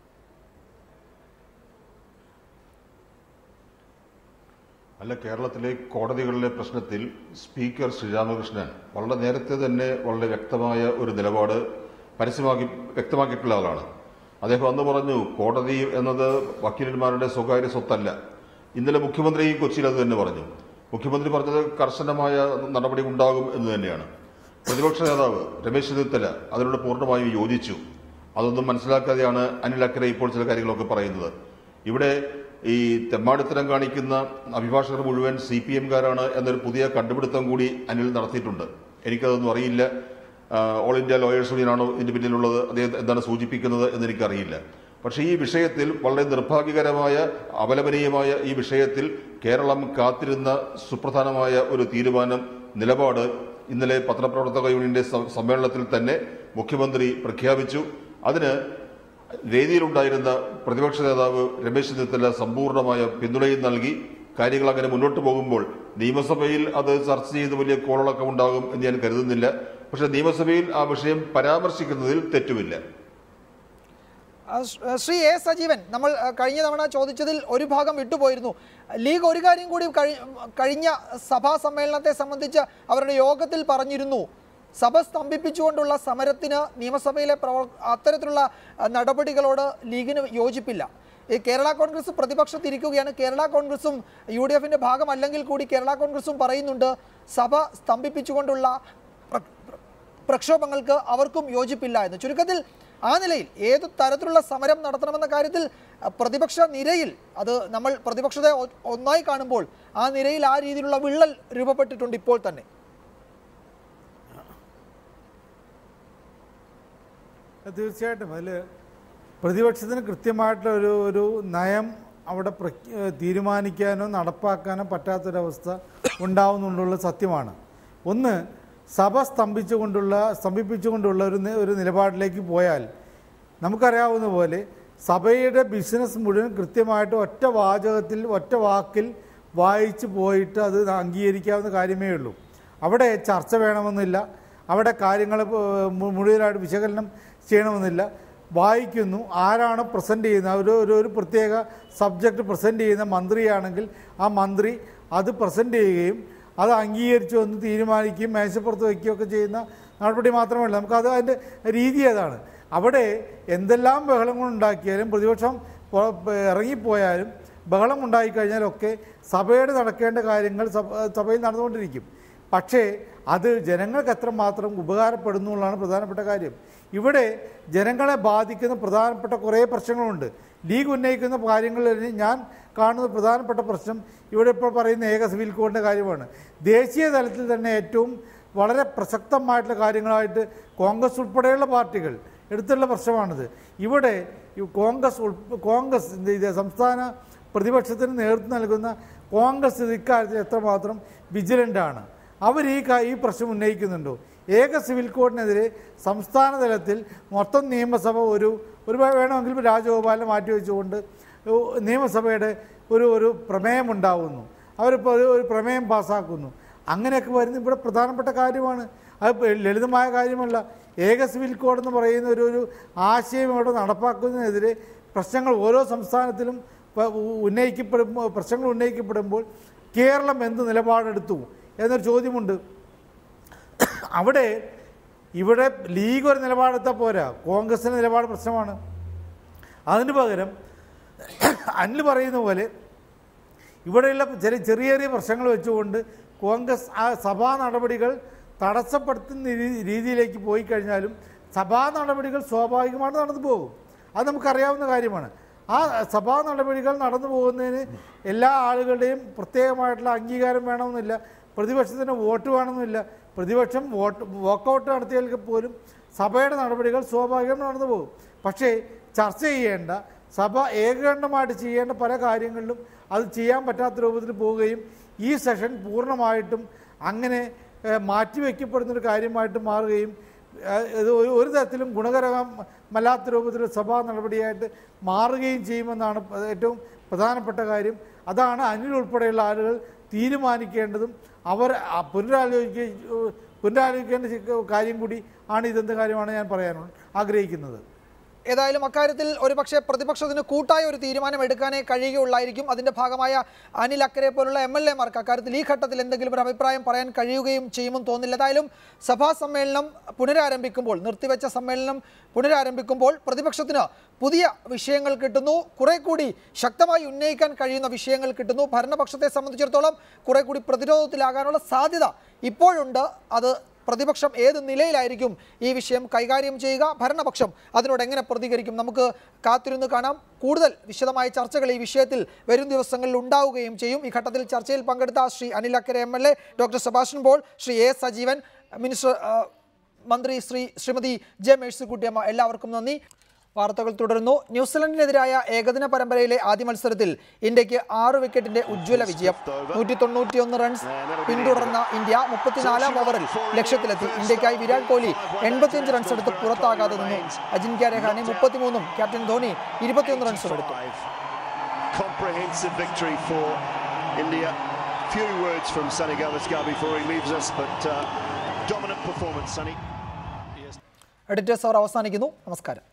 അല്ല കേരളത്തിലെ കോടതികളിലെ പ്രശ്നത്തിൽ സ്പീക്കർ ശ്രീരാമകൃഷ്ണൻ വളരെ നേരത്തെ തന്നെ വളരെ വ്യക്തമായ ഒരു നിലപാട് പരസ്യമാക്കി വ്യക്തമാക്കിയിട്ടുള്ള ആളാണ് അദ്ദേഹം അന്ന് പറഞ്ഞു കോടതി എന്നത് വക്കീലന്മാരുടെ സ്വകാര്യ സ്വത്തല്ല ഇന്നലെ മുഖ്യമന്ത്രി കൊച്ചിയിൽ അത് തന്നെ പറഞ്ഞു മുഖ്യമന്ത്രി പറഞ്ഞത് കർശനമായ നടപടി ഉണ്ടാകും എന്ന് തന്നെയാണ് പ്രതിപക്ഷ നേതാവ് രമേശ് ചെന്നിത്തല അതിനോട് പൂർണ്ണമായും യോജിച്ചു അതൊന്നും മനസ്സിലാക്കാതെയാണ് അനിൽ അക്കരെ ഇപ്പോൾ ചില കാര്യങ്ങളൊക്കെ പറയുന്നത് ഇവിടെ ഈ തെമ്മാടിത്തരം കാണിക്കുന്ന അഭിഭാഷകർ മുഴുവൻ സി പി എംകാരാണ് എന്നൊരു പുതിയ കണ്ടുപിടുത്തം കൂടി അനിൽ നടത്തിയിട്ടുണ്ട് എനിക്കതൊന്നും അറിയില്ല ആ, ഓൾ ഇന്ത്യ ലോയേഴ്സ് യൂണിയനാണോ ഇതിന് പിന്നിലുള്ളത് അദ്ദേഹം എന്താണ് സൂചിപ്പിക്കുന്നത് എന്ന് എനിക്കറിയില്ല പക്ഷേ ഈ വിഷയത്തിൽ വളരെ നിർഭാഗ്യകരമായ അപലപനീയമായ ഈ വിഷയത്തിൽ കേരളം കാത്തിരുന്ന സുപ്രധാനമായ ഒരു തീരുമാനം നിലപാട് ഇന്നലെ പത്രപ്രവർത്തക യൂണിയന്റെ സ- സമ്മേളനത്തിൽ തന്നെ മുഖ്യമന്ത്രി പ്രഖ്യാപിച്ചു അതിന് വേദിയിലുണ്ടായിരുന്ന പ്രതിപക്ഷ നേതാവ് രമേശ് ചെന്നിത്തല സമ്പൂർണ്ണമായ പിന്തുണയും നൽകി കാര്യങ്ങൾ അങ്ങനെ മുന്നോട്ട് പോകുമ്പോൾ നിയമസഭയിൽ അത് ചർച്ച ചെയ്ത് വലിയ കോളടക്കം ഉണ്ടാകും എന്ന് ഞാൻ കരുതുന്നില്ല പക്ഷേ നിയമസഭയിൽ ആ വിഷയം പരാമർശിക്കുന്നതിൽ തെറ്റുമില്ല ആ, സ്- ആ, ശ്രീ എ സജീവൻ നമ്മൾ ആ, കഴിഞ്ഞ തവണ ചോദിച്ചതിൽ ഒരു ഭാഗം വിട്ടുപോയിരുന്നു ലീഗ് ഒരു കാര്യം കൂടി കഴി- കഴിഞ്ഞ സഭാ സമ്മേളനത്തെ സംബന്ധിച്ച് അവരുടെ യോഗത്തിൽ പറഞ്ഞിരുന്നു സഭ സ്തംഭിപ്പിച്ചുകൊണ്ടുള്ള സമരത്തിന് നിയമസഭയിലെ പ്രവർ അത്തരത്തിലുള്ള ആ, നടപടികളോട് ലീഗിന് യോജിപ്പില്ല ഈ കേരള കോൺഗ്രസ് പ്രതിപക്ഷത്തിരിക്കുകയാണ് കേരള കോൺഗ്രസും യു ഡി എഫിന്റെ ഭാഗമല്ലെങ്കിൽ കൂടി കേരള കോൺഗ്രസും പറയുന്നുണ്ട് സഭ സ്തംഭിപ്പിച്ചുകൊണ്ടുള്ള പ്ര- പ്ര- പ്രക്ഷോഭങ്ങൾക്ക് അവർക്കും യോജിപ്പില്ല എന്ന് ചുരുക്കത്തിൽ ആ നിലയിൽ ഏത് തരത്തിലുള്ള സമരം നടത്തണമെന്ന കാര്യത്തിൽ അഹ്, പ്രതിപക്ഷ നിരയിൽ അത് നമ്മൾ പ്രതിപക്ഷത്തെ ഒ- ഒന്നായി കാണുമ്പോൾ ആ നിരയിൽ ആ രീതിയിലുള്ള വിള്ളൽ രൂപപ്പെട്ടിട്ടുണ്ട് ഇപ്പോൾ തന്നെ തീർച്ചയായിട്ടും അതിൽ പ്രതിപക്ഷത്തിന് കൃത്യമായിട്ടുള്ള ഒരു ഒരു നയം അവിടെ പ്രഖ്യ- ഏഹ് തീരുമാനിക്കാനോ നടപ്പാക്കാനോ പറ്റാത്തൊരവസ്ഥ ഉണ്ടാവുന്നുണ്ടുള്ള സത്യമാണ് ഒന്ന് സഭ സ്തംഭിച്ചുകൊണ്ടുള്ള സ്തംഭിപ്പിച്ചുകൊണ്ടുള്ള ഒരു നി- ഒരു നിലപാടിലേക്ക് പോയാൽ നമുക്കറിയാവുന്ന പോലെ സഭയുടെ ബിസിനസ് മുഴുവൻ കൃത്യമായിട്ട് ഒറ്റ വാചകത്തിൽ ഒറ്റ വാക്കിൽ വായിച്ചു പോയിട്ട് അത് അംഗീകരിക്കാവുന്ന കാര്യമേ ഉള്ളൂ അവിടെ ചർച്ച വേണമെന്നില്ല അവിടെ കാര്യങ്ങൾ മുഴുവനായിട്ട് വിശകലനം ചെയ്യണമെന്നില്ല വായിക്കുന്നു ആരാണ് പ്രസൻറ്റ് ചെയ്യുന്നത് ഒരു ഒരു ഒരു പ്രത്യേക സബ്ജക്റ്റ് പ്രസൻറ്റ് ചെയ്യുന്ന മന്ത്രിയാണെങ്കിൽ ആ മന്ത്രി അത് പ്രസൻറ്റ് ചെയ്യുകയും അത് അംഗീകരിച്ചു എന്ന് തീരുമാനിക്കുകയും മേശപ്പുറത്ത് വയ്ക്കുകയൊക്കെ ചെയ്യുന്ന നടപടി മാത്രമേ ഉള്ളൂ നമുക്കത് അതിൻ്റെ രീതി അതാണ് അവിടെ എന്തെല്ലാം ബഹളങ്ങൾ ഉണ്ടാക്കിയാലും പ്രതിപക്ഷം പൊ- ഇറങ്ങിപ്പോയാലും ബഹളം ഉണ്ടായിക്കഴിഞ്ഞാലൊക്കെ സഭയുടെ നടക്കേണ്ട കാര്യങ്ങൾ സഭ സഭയിൽ നടന്നുകൊണ്ടിരിക്കും പക്ഷേ അത് ജനങ്ങൾക്ക് എത്രമാത്രം ഉപകാരപ്പെടുന്നു എന്നുള്ളതാണ് പ്രധാനപ്പെട്ട കാര്യം ഇവിടെ ജനങ്ങളെ ബാധിക്കുന്ന പ്രധാനപ്പെട്ട കുറേ പ്രശ്നങ്ങളുണ്ട് ലീഗ് ഉന്നയിക്കുന്ന കാര്യങ്ങളിൽ ഞാൻ കാണുന്ന പ്രധാനപ്പെട്ട പ്രശ്നം ഇവിടെ ഇപ്പോൾ പറയുന്ന ഏക സിവിൽ കോഡിൻ്റെ കാര്യമാണ് ദേശീയ തലത്തിൽ തന്നെ ഏറ്റവും വളരെ പ്രസക്തമായിട്ടുള്ള കാര്യങ്ങളായിട്ട് കോൺഗ്രസ് ഉൾപ്പെടെയുള്ള പാർട്ടികൾ എടുത്തുള്ള പ്രശ്നമാണിത് ഇവിടെ ഈ കോൺഗ്രസ് ഉൾപ്പ കോൺഗ്രസ് എന്ത് ഇത് സംസ്ഥാന പ്രതിപക്ഷത്തിന് നേതൃത്വം നൽകുന്ന കോൺഗ്രസ് ഇത് ഇക്കാര്യത്തിൽ എത്രമാത്രം വിജിലൻ്റാണ് അവർ ഈ കാ- ഈ പ്രശ്നം ഉന്നയിക്കുന്നുണ്ടോ ഏക സിവിൽ കോഡിനെതിരെ സംസ്ഥാന തലത്തിൽ മൊത്തം നിയമസഭ ഒരു ഒരു വേ- വേണമെങ്കിൽ രാജഗോപാലിനെ മാറ്റിവെച്ചുകൊണ്ട് ഉ- നിയമസഭയുടെ ഒരു ഒരു പ്രമേയം ഉണ്ടാവുന്നു അവരിപ്പോൾ ഒരു ഒരു പ്രമേയം പാസ്സാക്കുന്നു അങ്ങനെയൊക്കെ വരുന്ന ഇവിടെ പ്രധാനപ്പെട്ട കാര്യമാണ് അത് ഇപ്പൊ ലളിതമായ കാര്യമല്ല ഏക സിവിൽ കോഡ് എന്ന് പറയുന്ന ഒരു ഒരു ആശയം ഇവിടെ നടപ്പാക്കുന്നതിനെതിരെ പ്രശ്നങ്ങൾ ഓരോ സംസ്ഥാനത്തിലും പ- ഉ- ഉന്നയിക്കപ്പെടുമ്പോൾ പ്രശ്നങ്ങൾ ഉന്നയിക്കപ്പെടുമ്പോൾ കേരളം എന്ത് നിലപാടെടുത്തു എന്നൊരു ചോദ്യമുണ്ട് അവിടെ ഇവിടെ ലീഗ് ഒരു നിലപാടെടുത്താൽ പോരാ കോൺഗ്രസിൻ്റെ നിലപാട് പ്രശ്നമാണ് അതിന് പകരം അനിൽ പറയുന്ന പോലെ ഇവിടെയുള്ള ചില ചെറിയ ചെറിയ പ്രശ്നങ്ങൾ വെച്ചുകൊണ്ട് കോൺഗ്രസ് ആ സഭാ നടപടികൾ തടസ്സപ്പെടുത്തുന്ന രീ- രീതിയിലേക്ക് പോയി കഴിഞ്ഞാലും സഭാ നടപടികൾ സ്വാഭാവികമായിട്ട് നടന്നു പോകും അത് നമുക്കറിയാവുന്ന കാര്യമാണ് ആ സഭാ നടപടികൾ നടന്നു പോകുന്നതിന് എല്ലാ ആളുകളുടെയും പ്രത്യേകമായിട്ടുള്ള അംഗീകാരം വേണമെന്നില്ല പ്രതിപക്ഷത്തിന് വോട്ട് വേണമെന്നില്ല പ്രതിപക്ഷം വോട്ട് വോക്കൗട്ട് നടത്തിയാൽ പോലും സഭയുടെ നടപടികൾ സ്വാഭാവികം നടന്നു പോകും പക്ഷേ ചർച്ച ചെയ്യേണ്ട സഭ ഏകകണ്ഠമായിട്ട് ചെയ്യേണ്ട പല കാര്യങ്ങളിലും അത് ചെയ്യാൻ പറ്റാത്ത രൂപത്തിൽ പോവുകയും ഈ സെഷൻ പൂർണ്ണമായിട്ടും അങ്ങനെ ഏഹ്, മാറ്റിവെക്കപ്പെടുന്നൊരു കാര്യമായിട്ട് മാറുകയും ഏഹ്, ഇത് ഒരു ഒരു തരത്തിലും ഗുണകരമല്ലാത്ത രൂപത്തിൽ സഭാ നടപടിയായിട്ട് മാറുകയും ചെയ്യുമെന്നാണ് പ- ഏറ്റവും പ്രധാനപ്പെട്ട കാര്യം അതാണ് അനിൽ ഉൾപ്പെടെയുള്ള ആളുകൾ തീരുമാനിക്കേണ്ടതും അവർ ആ പുനരാലോചിക്ക പുനരാലോചിക്കേണ്ട ചി- കാര്യം കൂടി ആണ് ഇതെന്ത് കാര്യമാണ് ഞാൻ പറയാൻ ആഗ്രഹിക്കുന്നത് ഏതായാലും അക്കാര്യത്തിൽ ഒരുപക്ഷെ പ്രതിപക്ഷത്തിന് കൂട്ടായ ഒരു തീരുമാനം എടുക്കാനേ കഴിയുകയുള്ളായിരിക്കും അതിന്റെ ഭാഗമായ അനിൽ അക്കരെ പോലുള്ള എം എൽ എമാർക്ക് അക്കാര്യത്തിൽ ഈ ഘട്ടത്തിൽ എന്തെങ്കിലും ഒരു അഭിപ്രായം പറയാൻ കഴിയുകയും ചെയ്യുമെന്ന് തോന്നില്ല ഏതായാലും സഭാ സമ്മേളനം പുനരാരംഭിക്കുമ്പോൾ നിർത്തിവെച്ച സമ്മേളനം പുനരാരംഭിക്കുമ്പോൾ പ്രതിപക്ഷത്തിന് പുതിയ വിഷയങ്ങൾ കിട്ടുന്നു കുറെ കൂടി ശക്തമായി ഉന്നയിക്കാൻ കഴിയുന്ന വിഷയങ്ങൾ കിട്ടുന്നു ഭരണപക്ഷത്തെ സംബന്ധിച്ചിടത്തോളം കുറെ കൂടി പ്രതിരോധത്തിലാകാനുള്ള സാധ്യത ഇപ്പോഴുണ്ട് അത് പ്രതിപക്ഷം ഏത് നിലയിലായിരിക്കും ഈ വിഷയം കൈകാര്യം ചെയ്യുക ഭരണപക്ഷം അതിനോട് എങ്ങനെ പ്രതികരിക്കും നമുക്ക് കാത്തിരുന്ന് കാണാം കൂടുതൽ വിശദമായ ചർച്ചകൾ ഈ വിഷയത്തിൽ വരും ദിവസങ്ങളിൽ ഉണ്ടാവുകയും ചെയ്യും ഈ ഘട്ടത്തിൽ ചർച്ചയിൽ പങ്കെടുത്ത Shri Anil Akkare M L A doctor Sebastian Paul Shri A Sajeevan minister ആ, മന്ത്രി ശ്രീ ശ്രീമതി ജെ മേഴ്സിക്കുട്ടിയമ്മ എല്ലാവർക്കും നന്ദി വാർത്തകൾ തുടരുന്നു ന്യൂസിലൻഡിനെതിരായ ഏകദിന പരമ്പരയിലെ ആദ്യ മത്സരത്തിൽ ഇന്ത്യക്ക് ആറ് വിക്കറ്റിന്റെ ഉജ്ജ്വല വിജയം നൂറ്റി തൊണ്ണൂറ്റിയൊന്ന് റൺസ് പിന്തുടർന്ന ഇന്ത്യ മുപ്പത്തിനാലാം ഓവറിൽ ലക്ഷ്യത്തിലെത്തി ഇന്ത്യക്കായി വിരാട് കോഹ്ലി എൺപത്തിയഞ്ച് റൺസ് എടുത്ത് പുറത്താകാതെ നിന്നു അജിൻക്യ രഹാനെ മുപ്പത്തിമൂന്നും ക്യാപ്റ്റൻ ധോണി ഇരുപത്തിയൊന്ന് റൺസും എടുത്തു comprehensive victory for India. Few words from Sunny Gavaskar before he leaves us, but uh, dominant performance, Sunny. Editors അവർ അവസാനിക്കുന്നു നമസ്കാരം